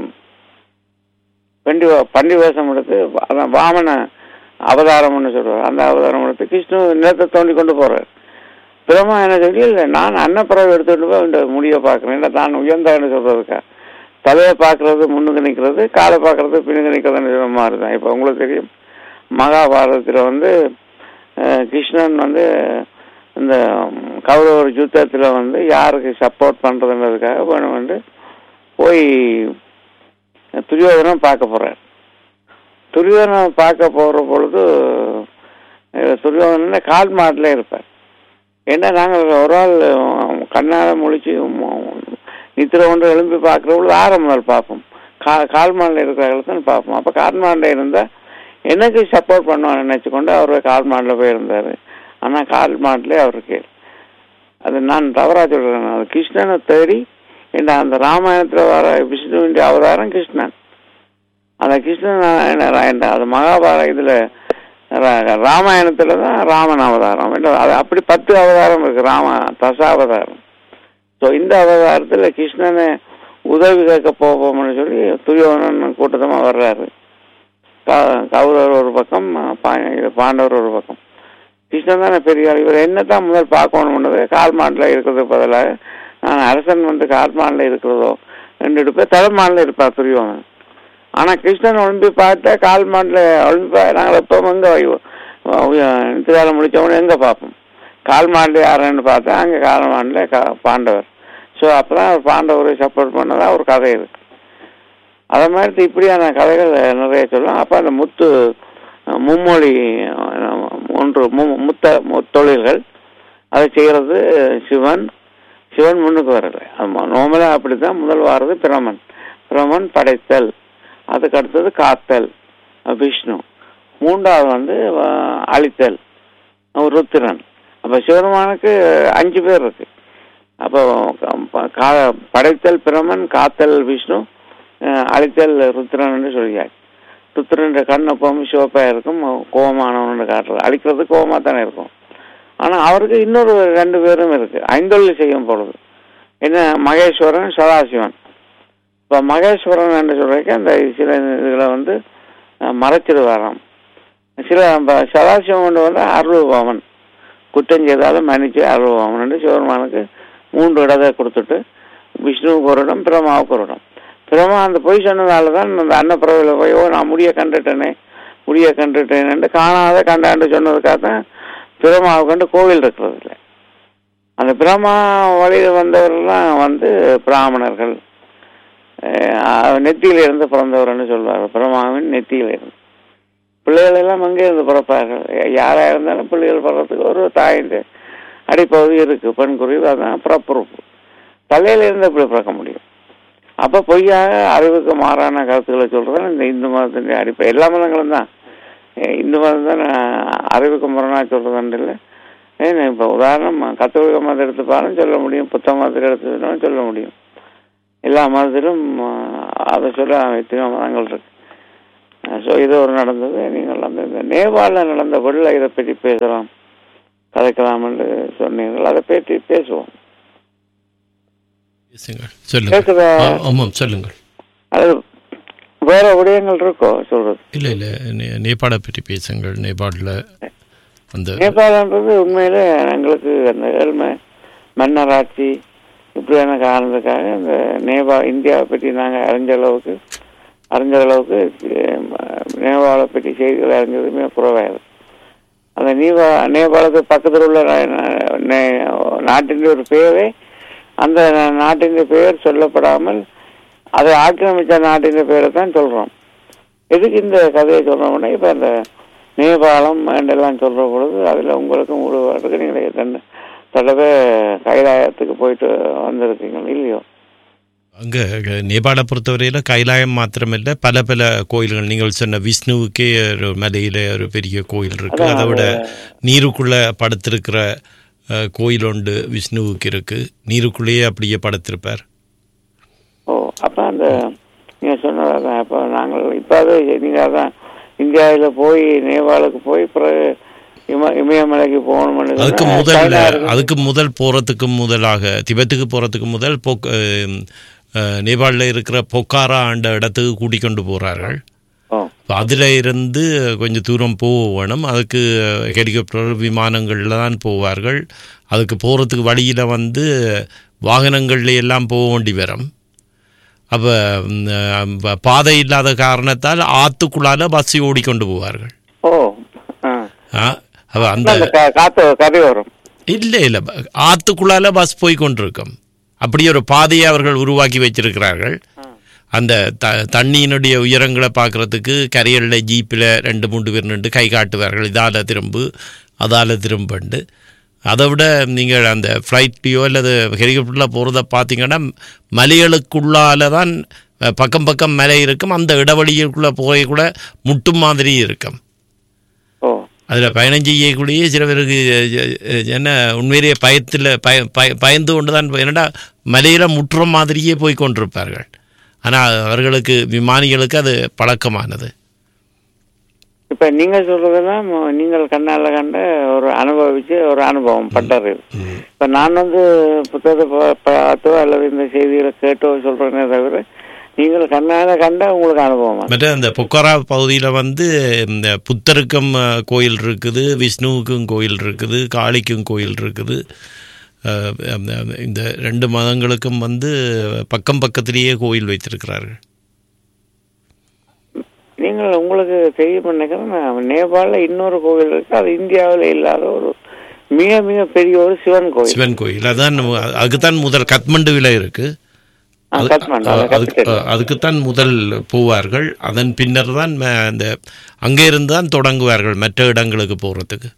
பண்டி வ- பண்டி வேஷம் எடுத்து அதான் வாமன அவதாரம்னு சொல்றாரு அந்த அவதாரம் எடுத்து கிருஷ்ணு நிலத்தை தோண்டி கொண்டு போறாரு பிரம்மா என்ன சொல்லி இல்லை நான் அன்னப்பறவை எடுத்துட்டு போய் இந்த முடியை பார்க்குறேன் இல்லை நான் உயர்ந்தான்னு சொல்றதுக்கா தலையை பார்க்கறது முன்னுக்கு நிற்கிறது காலை பார்க்கறது பின்னுக்கு நிற்கிறதுன்னு சொல்ற மாதிரி தான் இப்போ உங்களுக்கு தெரியும் மகாபாரதத்தில் வந்து அஹ், கிருஷ்ணன் வந்து இந்த ம், கௌரவர் யுத்தத்தில் வந்து யாருக்கு சப்போர்ட் பண்ணுறதுன்றதுக்காக வேணும் வந்து போய் துரியோதனம் பார்க்க போறார் துரியோதனம் பார்க்க போகிற பொழுது அஹ், துரியோதனன் கால் மாட்டில் இருப்பார் ஏன்னா நாங்கள் ஒரு ஆள் கண்ணால் முழிச்சு நித்திர ஒன்று எழும்பி பார்க்குற பொழுது ஆரம் முதல் பார்ப்போம் கா கால் மாடில் இருக்கிறவங்களை தான் பார்ப்போம் அப்போ கால் மாடில் இருந்தால் எனக்கு சப்போர்ட் பண்ணுவான்னு நினச்சிக்கொண்டு அவர் கால் மாடில் போய் இருந்தார் ஆனால் கால் மாட்டிலே அவருக்கு அது நான் தவறா சொல்கிறேன் அது கிருஷ்ணனை தேடி இந்த அந்த ராமாயணத்தில் வர விஷ்ணுவின் அவதாரம் கிருஷ்ணன் அந்த கிருஷ்ணன் என்ன- என்ன அது மகாபாரத இதில் ராமாயணத்தில் தான் ராமன் அவதாரம் இல்ல, அது அப்படி பத்து அவதாரம் இருக்கு ராம தசாவதாரம் ஸோ இந்த அவதாரத்தில் கிருஷ்ணனை உதவி கேட்க போவோம்னு சொல்லி துரியோதனன் கூட்டத்தமாக வர்றாரு க- கௌரவர் ஒரு பக்கம் பா- இது பாண்டவர் ஒரு பக்கம் கிருஷ்ணன் தானே பெரிய ஆள் இவர் என்ன தான் முதல் பார்க்கணும்ன்றது கால் மாட்டில் இருக்கிறதுக்கு பதிலாக நான் அரசன் வந்து கால் மாட்டில் இருக்கிறதோ ரெண்டு பேர் தலைமாட்டில் இருப்பார் துரியோதனன் ஆனால் கிருஷ்ணன் ஒளிம்பி பார்த்தா கால் மாட்டில் ஒளிம்பி நாங்கள் எப்போ எங்கே நித்தியால முடித்தவொடனே எங்கே பார்ப்போம் கால் மாட்டில் யாருன்னு பார்த்தா அங்கே கால் மாட்டில் கா பாண்டவர் ஸோ அப்போ தான் அவர் பாண்டவரை சப்போர்ட் பண்ணதா ஒரு கதை இருக்கு அதை மாதிரி இப்படியான கதைகள் நிறைய சொல்லலாம் அப்போ அந்த முத்து அஹ், மும்மொழி அஹ், ஒன்று மு- முத்த மு- தொழில்கள் அதை செய்கிறது சிவன் சிவன் முன்னுக்கு வரல நார்மலாக அப்படி தான் முதல் வாரது பிரமன் பிரமன் படைத்தல் அதுக்கு அடுத்தது காத்தல் அஹ், விஷ்ணு மூன்றாவது வந்து அஹ், அழித்தல் அஹ், ருத்திரன் அப்போ சிவபெருமானுக்கு அஞ்சு பேர் இருக்கு அப்போ க- கா- படைத்தல் பிரமன் காத்தல் விஷ்ணு அஹ், அழித்தல் ருத்ரன் சொல்லியார் ருத்ரன் கண் எப்பவும் சிவப்பாக இருக்கும் கோபமானவன் காட்டுறது அழிக்கிறது கோபமாக தானே இருக்கும் ஆனால் அவருக்கு இன்னொரு ரெண்டு பேரும் இருக்கு ஐந்தொழில் செய்யும் பொழுது என்ன மகேஸ்வரன் சதாசிவன் இப்போ மகேஸ்வரன் என்று சொல்றதுக்கு அந்த சில இதுகளை வந்து அஹ், மறைச்சிடுவாராம் சில ப- சதாசிவம் கொண்டு வந்து அருள்பவன் குற்றம் செய்தாலும் மன்னிச்சு அருள்பவன் என்று சிவபெருமானுக்கு மூன்று இடத்தை கொடுத்துட்டு விஷ்ணுவுக்கு ஒரு இடம் பிரமாவுக்கு ஒரு இடம் பிரமா அந்த பொய் சொன்னதால தான் அந்த அன்னப்பிரவையில் போய் ஓ நான் முடிய கண்டுட்டேனே முடிய கண்டுட்டேன்னு காணாத கண்டாண்டு சொன்னதுக்காக தான் பிரமாவை கண்டு கோவில் இருக்கிறது இல்லை அந்த பிரமா வழியில் வந்தவர்கள்லாம் வந்து பிராமணர்கள் அஹ் நெத்தியில இருந்து பிறந்தவர்னு சொல்லுவாங்க பிரமாவின் நெத்தியில இருந்து பிள்ளைகள் எல்லாம் அங்கே இருந்து பிறப்பார்கள் யாரா இருந்தாலும் பிள்ளைகள் பிறக்கிறதுக்கு ஒரு தாயின் அடிப்பகுதி இருக்கு பெண் குருவி அதான் பிறப்புறுப்பு தலையில இருந்து எப்படி பிறக்க முடியும் அப்ப பொய்யாக அறிவுக்கு மாறான கருத்துக்களை சொல்றது இந்த இந்து மதத்தின் அடிப்படை எல்லா மதங்களும் தான் அஹ் இந்து மதம் தான் நான் அறிவுக்கு முரணா சொல்றதுன்னு இல்லை ஏன்னா இப்ப உதாரணம் கத்தோலிக்க மதம் எடுத்துப்பாலும் சொல்ல முடியும் புத்த மதத்தில் எடுத்துனாலும் சொல்ல முடியும் எல்லா மதத்திலும் அஹ், அதை சொல்ல எத்தனையோ மதங்கள் இருக்கு ஸோ இது ஒரு நடந்தது நீங்கள் அந்த இந்த நேபாளில் நடந்த வெள்ள இதை பற்றி பேசலாம் கதைக்கலாம் என்று சொன்னீர்கள் அதை பற்றி பேசுவோம் பேசுங்கள் சொல்லுங்கள் கேட்குதா ஆ, ஆமாம் சொல்லுங்கள் அது வேற விடயங்கள் இருக்கோ சொல்றது இல்லை இல்லை நே- நேபாளை பற்றி பேசுங்கள் நேபாளில் அந்த நேபாளன்றது உண்மையில எங்களுக்கு அந்த ஏழ்மை மன்னராட்சி இப்படியான காரணத்துக்காக இந்த நேபா இந்தியாவை பற்றி நாங்கள் அறிஞ்ச அளவுக்கு அறிஞ்ச அளவுக்கு அஹ், நேபாளை பற்றி செய்திகள் அறிஞ்சது மிக குறைவாக அந்த நீபா நேபாளத்துக்கு பக்கத்தில் உள்ள நா- நே- நாட்டின் ஒரு பெயரே அந்த நாட்டின் பெயர் சொல்லப்படாமல் அதை ஆக்கிரமித்த நாட்டின் பெயரை தான் சொல்றோம் எதுக்கு இந்த கதையை சொல்றோம்னா இப்ப இந்த நேபாளம் எல்லாம் சொல்ற பொழுது அதுல உங்களுக்கும் ஒரு வாரத்துக்கு நீங்க ரெண்டு தடவை கைலாயத்துக்கு போயிட்டு வந்திருக்கீங்க இல்லையோ அங்கே நேபாளை பொறுத்தவரையில் கைலாயம் மாத்திரமில்லை பல பல கோயில்கள் நீங்கள் சொன்ன விஷ்ணுவுக்கே ஒரு மலையில் ஒரு பெரிய கோயில் இருக்கு அதான் அதை விட அது- நீருக்குள்ளே படுத்திருக்கிற அஹ், கோயில் உண்டு விஷ்ணுவுக்கு இருக்கு நீருக்குள்ளேயே அப்படியே படுத்திருப்பார் ஓ அப்ப அந்த நீங்க சொன்னதான் அப்ப நாங்கள் இப்ப அது நீங்க அதான் இந்தியாவில போய் நேபாளுக்கு போய் பிறகு இம இமயமலைக்கு போகணும்னு அதுக்கு சொன்னா, முதல் சைனா இருக்கு. அதுக்கு முதல் போகிறதுக்கு முதலாக திபெத்துக்கு போகிறதுக்கு முதல் பொக் நேபாளில் இருக்கிற பொக்காரா ஆண்ட இடத்துக்கு கூட்டிக் கொண்டு போகிறார்கள் ஓ அதில் இருந்து கொஞ்சம் தூரம் போக வேணும் அதுக்கு ஹெலிகாப்டர் விமானங்களில் தான் போவார்கள் அதுக்கு போகிறதுக்கு வழியில் வந்து வாகனங்கள்ல எல்லாம் போக வேண்டி வரும் அப்போ பாதை இல்லாத காரணத்தால் ஆற்றுக்குள்ளால பஸ் ஓடிக்கொண்டு போவார்கள் ஓ ஆ. ஆ, அப்ப அந்த அந்த கா- காத்து கறி வரும் இல்லை இல்லை ஆற்றுக்குள்ளால பஸ் போய் கொண்டிருக்கும் அப்படி ஒரு பாதையை அவர்கள் உருவாக்கி வச்சிருக்கிறார்கள் அந்த த தண்ணியினுடைய உயரங்களை பார்க்கறதுக்கு கரையல்ல ஜீப்பில் ரெண்டு மூன்று பேர் நின்று கை காட்டுவார்கள் இதால் திரும்பு அதால் திரும்பண்டு அதை விட நீங்கள் அந்த ஃப்ளைட்லேயோ அல்லது ஹெலிகாப்டரில் போகிறத பார்த்தீங்கன்னா மலைகளுக்குள்ளால தான் அஹ், பக்கம் பக்கம் மலை இருக்கும் அந்த இடைவெளிக்குள்ளே போய் கூட முட்டும் மாதிரி இருக்கும் ஓ அதில் பயணம் செய்யக்கூடிய சில பேருக்கு அஹ், அஹ், என்ன உண்மையிலேயே பயத்தில் பய பய- பயந்து கொண்டு தான் போய்- என்னடா மலையில் முட்டுற மாதிரியே போய் கொண்டிருப்பார்கள் ஆனால் அவர்களுக்கு விமானிகளுக்கு அது பழக்கமானது இப்ப நீங்க சொல்றதெல்லாம் ம- நீங்கள் கண்ணால கண்ட ஒரு அனுபவிச்சு ஒரு அனுபவம் பட்டது இப்ப நான் வந்து புத்தகத்தை பா- பார்த்தோ அல்லது இந்த செய்திகளை கேட்டோ சொல்றேனே தவிர நீங்கள் கண்ணால கண்ட உங்களுக்கு அனுபவமா மற்ற அந்த பொக்காரா பகுதியில் வந்து இந்த புத்தருக்கும் அஹ், கோயில் இருக்குது விஷ்ணுவுக்கும் கோயில் இருக்குது காளிக்கும் கோயில் இருக்குது அஹ், அந்த- இந்த ரெண்டு மதங்களுக்கும் வந்து பக்கம் பக்கத்திலேயே கோயில் வைத்திருக்கிறார்கள் நீங்கள் உங்களுக்கு தெரியும் நினைக்கிறேன் நேபாளில் இன்னொரு கோவில் இருக்கு அது இந்தியாவில் இல்லாத ஒரு மிக மிக பெரிய ஒரு சிவன் கோவில் சிவன் கோயில் அதான் நம்ம- அதுக்குத்தான் முதல் கத்மண்டுவில் இருக்கு ஆ, அது- கத்மாண்டு, அது அதுக்கு கத்துக்கிட்டேன். அதுக்குத்தான் முதல் போவார்கள் அதன் பின்னர் தான் ம- அந்த அங்கே இருந்து தான் தொடங்குவார்கள் மற்ற இடங்களுக்கு போகிறதுக்கு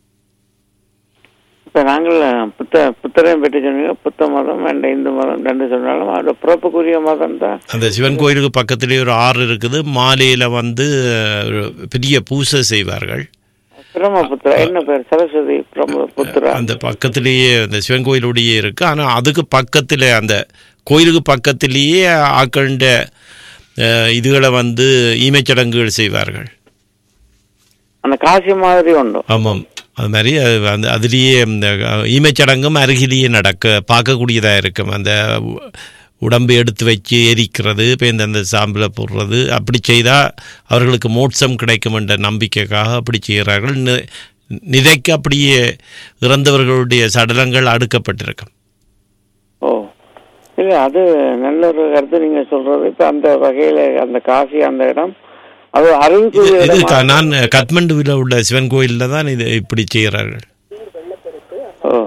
இப்ப நாங்கள் புத்த புத்தரையும் பற்றி சொன்னீங்க புத்த மதம் அண்ட் இந்து மதம் ரெண்டு சொன்னாலும் அதோட பிறப்புக்குரிய மதம் தான் அந்த சிவன் கோயிலுக்கு பக்கத்திலேயே ஒரு ஆறு இருக்குது மாலையில் வந்து ஒரு பெரிய பூசை செய்வார்கள் பிரம்மபுத்திரா என்ன பேர் சரஸ்வதி பிரம்மபுத்திரா அந்த பக்கத்திலேயே அந்த சிவன் கோயிலுடைய இருக்கு ஆனால் அதுக்கு பக்கத்தில் அந்த கோயிலுக்கு பக்கத்திலேயே ஆக்கண்ட அஹ், இதுகளை வந்து ஈமைச்சடங்குகள் செய்வார்கள் அந்த காசி மாதிரி உண்டு ஆமாம் அது மாதிரி அது அந்த அதுலேயே இந்த ஈமைச்சடங்கும் அருகிலேயே நடக்க பார்க்கக்கூடியதாக இருக்கும் அந்த உ- உடம்பு எடுத்து வச்சு எரிக்கிறது இப்போ இந்த அந்த சாம்பில் போடுறது அப்படி செய்தால் அவர்களுக்கு மோட்சம் கிடைக்கும் என்ற நம்பிக்கைக்காக அப்படி செய்கிறார்கள் நி- நிதைக்கு அப்படியே இறந்தவர்களுடைய சடலங்கள் அடுக்கப்பட்டிருக்கும் ஓ இல்ல அது நல்ல ஒரு கருத்து நீங்க சொல்றது இப்ப அந்த வகையில அந்த காசி அந்த இடம் அது அறிவிப்பு இது இது க- நான் கத்மண்டுவில் உள்ள சிவன் கோயிலில் தான் இது இப்படி செய்கிறார்கள் ஓ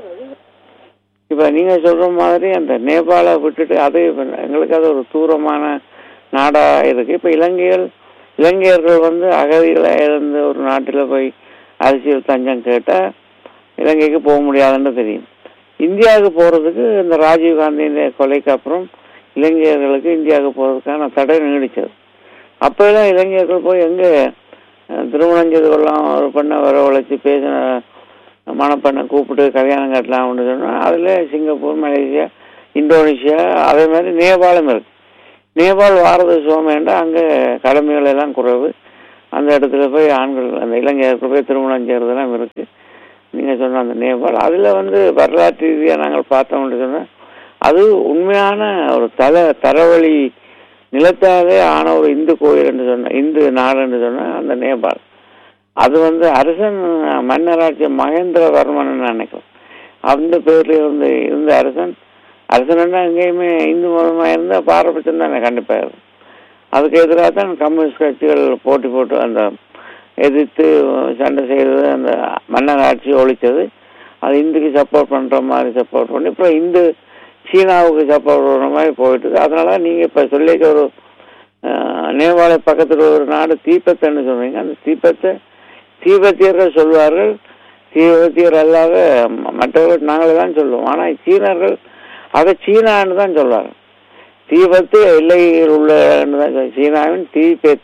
இப்ப நீங்க சொல்ற மாதிரி அந்த நேபாள விட்டுட்டு அது இப்ப எங்களுக்கு அது ஒரு தூரமான நாடா இருக்கு இப்ப இலங்கைகள் இலங்கையர்கள் வந்து அகதிகளா இருந்து ஒரு நாட்டுல போய் அரசியல் தஞ்சம் கேட்டா இலங்கைக்கு போக முடியாதுன்னு தெரியும் இந்தியாவுக்கு போறதுக்கு இந்த ராஜீவ் காந்தியின் கொலைக்கு அப்புறம் இலங்கையர்களுக்கு இந்தியாவுக்கு போறதுக்கான தடை நீடிச்சது அப்பெல்லாம் இலங்கையர்கள் போய் எங்க அஹ், திருமணம் செய்து கொள்ளலாம் ஒரு பெண்ணை வரவழைச்சு பேசின மணப்பெண்ணை கூப்பிட்டு கல்யாணம் கட்டலாம்னு சொன்னால் அதில் சிங்கப்பூர் மலேசியா இந்தோனேஷியா அதே மாதிரி நேபாளம் இருக்கு நேபாள் வாரத சோமேண்டா அங்கே கடமைகள் எல்லாம் குறைவு அந்த இடத்துல போய் ஆண்கள் அந்த இளைஞர்கள் போய் திருமணம் செய்கிறதெல்லாம் இருக்கு நீங்கள் சொன்ன அந்த நேபாள் அதில் வந்து வரலாற்று ரீதியாக நாங்கள் பார்த்தோம்னு சொன்னால் அது உண்மையான ஒரு தல தரவழி நிலத்தாலே ஆன ஒரு இந்து கோயில் என்று சொன்ன இந்து நாடுன்னு சொன்னால் அந்த நேபாள் அது வந்து அரசன் மன்னராட்சி மகேந்திரவர்மன் நினைக்கிறேன் அந்த பேர்ல இருந்து இருந்த அரசன் அரசன்னா எங்கேயுமே இந்து மதமாக இருந்தால் பாரபட்சம் தானே கண்டிப்பாக இருக்கும் அதுக்கு எதிராக தான் கம்யூனிஸ்ட் கட்சிகள் போட்டி போட்டு அந்த எதிர்த்து சண்டை செய்தது அந்த மன்னர் ஆட்சி ஒழிச்சது அது இந்துக்கு சப்போர்ட் பண்ணுற மாதிரி சப்போர்ட் பண்ணி இப்போ இந்து சீனாவுக்கு சப்போர்ட் பண்ணுற மாதிரி போயிட்டு இருக்கு. அதனால நீங்கள் இப்போ சொல்லிக்க ஒரு அஹ், நேபாள பக்கத்தில் ஒரு நாடு தீபத்தன்னு சொல்றீங்க அந்த தீபத்தை தீபத்தியர்கள் சொல்வார்கள் தீபத்தியர் அல்லாத ம- மற்றவர்கள் நாங்களே தான் சொல்லுவோம் ஆனால் சீனர்கள் அதை சீனான்னு தான் சொல்வாங்க தீபத்து எல்லையில் உள்ள தான் சொல்லுவாங்க. சீனாவின் தீபெத்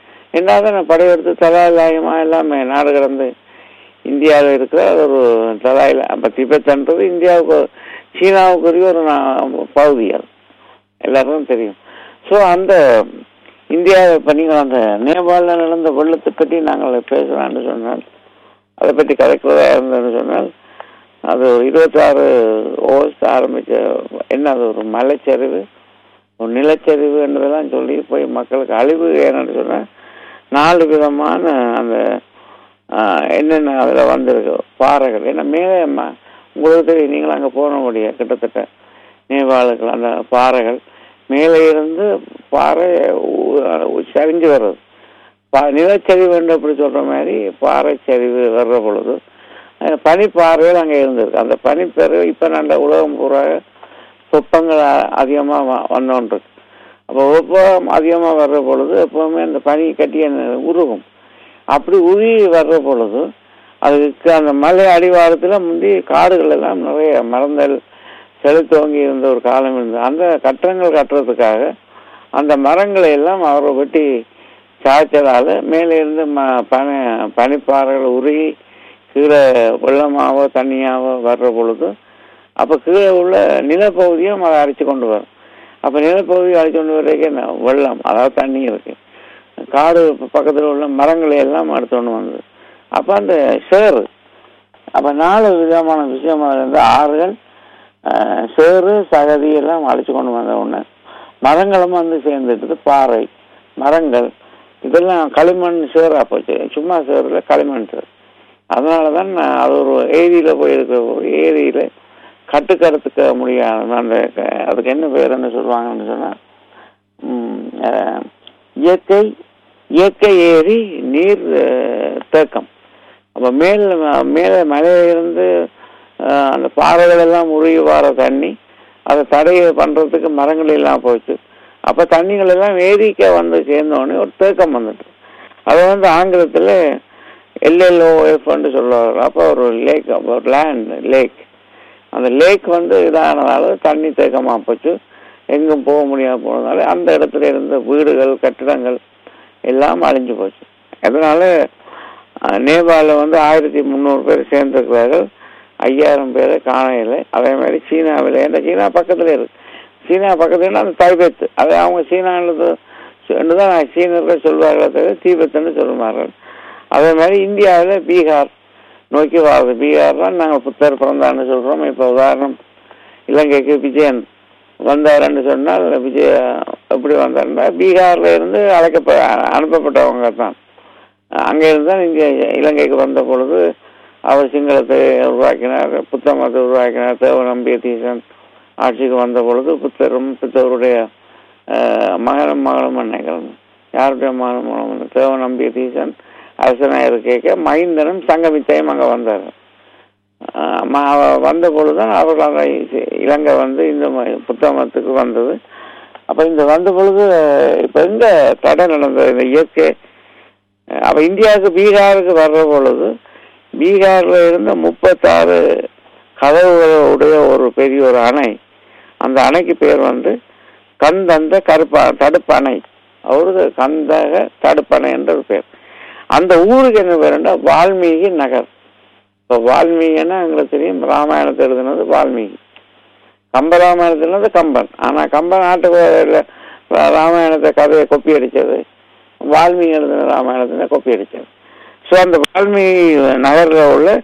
என்ன படையெடுத்து தலாயிலாயமா எல்லாமே நாடு கடந்து இந்தியாவில் இருக்கிற அது ஒரு தலாயில அப்போ திபெத்ன்றது இந்தியாவுக்கு சீனாவுக்குரிய ஒரு நா- பகுதி அது எல்லாருக்கும் தெரியும் ஸோ அந்த இந்தியா இப்போ நீங்கள் அந்த நேபாளில் நடந்த வெள்ளத்தை பற்றி நாங்கள் பேசலாம்னு சொன்னால் அதை பற்றி கதைக்கிறதா இருந்ததுன்னு சொன்னால் அது ஒரு இருபத்தாறு ஓஸ் ஆரம்பித்த என்ன அது ஒரு மலைச்சரிவு ஒரு நிலச்சரிவு என்றதெல்லாம் சொல்லி போய் மக்களுக்கு அழிவு ஏன்னு சொன்னால் நாலு விதமான அந்த ஆஹ், என்னென்ன அதில் வந்திருக்கு பாறைகள் ஏன்னா மேலே ம- உங்களுக்கு தெரியும் நீங்களும் அங்கே போன முடியாது கிட்டத்தட்ட நேபாளுக்கு அந்த பாறைகள் மேலே இருந்து பாறை உ- சரிஞ்சு வர்றது பா நிலச்சரிவு என்று அப்படி சொல்கிற மாதிரி பாறை சரிவு வர்ற பொழுது அஹ், பனிப்பாறைகள் அங்கே இருந்திருக்கு அந்த பனிப்பெரு இப்போ நல்ல உலகம் பூரா வெப்பங்கள் அதிகமாக வந்தோன்றிருக்கு அப்போ வெப்பம் அதிகமாக வர்ற பொழுது எப்பவுமே அந்த பனி கட்டி அந்த உருகும் அப்படி உருகி வர்ற பொழுது அதுக்கு அந்த மலை அடிவாரத்தில் முந்தி காடுகள் எல்லாம் நிறைய மரங்கள் செலுத்தோங்கி இருந்த ஒரு காலம் இருந்தது அந்த கட்டடங்கள் கட்டுறதுக்காக அந்த மரங்களை எல்லாம் அவரை வெட்டி சாய்ச்சதால மேலே இருந்து ம பனி பனிப்பாறைகள் உருகி கீழே வெள்ளமாவோ தண்ணியாவோ வர்ற பொழுது அப்போ கீழே உள்ள நிலப்பகுதியும் அதை அரைச்சு கொண்டு வரும் அப்போ நிலப்பகுதியை அரைச்சு கொண்டு வர்றதுக்கு என்ன வெள்ளம் அதாவது தண்ணி இருக்கு காடு பக்கத்தில் உள்ள மரங்களை எல்லாம் எடுத்து கொண்டு வந்தது அப்போ அந்த சேறு அப்போ நாலு விதமான விஷயம் அதுல இருந்து ஆறுகள் அஹ், சேறு சகதி எல்லாம் அழைச்சு கொண்டு வந்த உடனே மரங்களும் வந்து சேர்ந்துட்டு பாறை மரங்கள் இதெல்லாம் களிமண் சேரா போச்சு சும்மா சேருல களிமண் சேர் அதனால தான் நான் அது ஒரு ஏரியில் போயிருக்கிற ஒரு ஏரியில் கட்டுக்கடத்துக்க முடியாது அந்த க- அதுக்கு என்ன பேருன்னு சொல்லுவாங்கன்னு சொன்னால் இயற்கை இயற்கை ஏரி நீர் அஹ், தேக்கம் அப்போ மேல் மேலே மலையிலிருந்து அஹ், அந்த பாறைகள் எல்லாம் உருகி வர தண்ணி அதை தடை பண்ணுறதுக்கு மரங்கள் எல்லாம் போச்சு அப்போ தண்ணிகள் எல்லாம் ஏரிக்க வந்து சேர்ந்தோடனே ஒரு தேக்கம் வந்துட்டு அதை வந்து ஆங்கிலத்தில் எல்எல்ஓஎஃப்னு சொல்லுவாங்க அப்போ ஒரு லேக் ஒரு லேண்ட் லேக் அந்த லேக் வந்து இதானதால தண்ணி தேக்கமாக போச்சு எங்கும் போக முடியாம போனதால அந்த இடத்துல இருந்த வீடுகள் கட்டிடங்கள் எல்லாம் அழிஞ்சு போச்சு அதனால அஹ், நேபாளில் வந்து ஆயிரத்தி முந்நூறு பேர் சேர்ந்திருக்கிறார்கள் ஐயாயிரம் பேரை காணையில் அதே மாதிரி சீனாவில் ஏன்னா சீனா பக்கத்தில் இருக்கு சீனா பக்கத்துல அந்த தைபெத் அது அவங்க சீனான்றது என்று தான் சீனர்கள் சொல்வார்களே தவிர தீபத்துன்னு சொல்லுவார்கள் அதே மாதிரி இந்தியாவில் பீகார் நோக்கி வருது பீகார் தான் நாங்கள் புத்தர் பிறந்தான்னு சொல்கிறோம் இப்போ உதாரணம் இலங்கைக்கு விஜயன் வந்தாருன்னு சொன்னால் விஜய எப்படி வந்தாருன்னா பீகார்ல இருந்து அழைக்கப்ப அனுப்பப்பட்டவங்க தான் அங்கே இருந்து தான் இங்கே இலங்கைக்கு வந்த பொழுது அவர் சிங்களத்தை உருவாக்கினார் புத்த மதத்தை உருவாக்கினார் தேவநம்பிய தீசன் ஆட்சிக்கு வந்த பொழுது புத்தரும் புத்தருடைய அஹ், மகனும் மகளும் நினைக்கிறேன் யாருடைய மகன் தேவ நம்பிய தீசன் அரசனாக கேட்க மைந்தனும் சங்கமித்தையும் அங்கே வந்தார் ஆஹ் ம- அவ- வந்த பொழுதுதான் அவர்கள் அங்க இ- இலங்கை வந்து இந்த ம- புத்தகத்துக்கு வந்தது அப்ப இந்த வந்த பொழுது இப்ப எங்க தடை நடந்தது இந்த இயற்கை அஹ் அப்ப இந்தியாவுக்கு பீகாருக்கு வர்ற பொழுது பீகார்ல இருந்த முப்பத்தாறு கதவுகளுடைய ஒரு பெரிய ஒரு அணை அந்த அணைக்கு பேர் வந்து கந்தந்த கருப்பா தடுப்பு அணை அவருக்கு கந்தக தடுப்பணை என்ற ஒரு பேர் அந்த ஊருக்கு என்ன பேருன்னா வால்மீகி நகர் இப்போ வால்மீகின்னா எங்களுக்கு தெரியும் ராமாயணத்தை எழுதுனது வால்மீகி கம்ப ராமாயணத்தை எழுதுனது கம்பன் ஆனா கம்பன் நாட்டு ராமாயணத்தை கதையை கொப்பி அடிச்சது வால்மீகி எழுதின ராமாயணத்தை கொப்பி அடிச்சது ஸோ அந்த வால்மீகி நகரில் உள்ள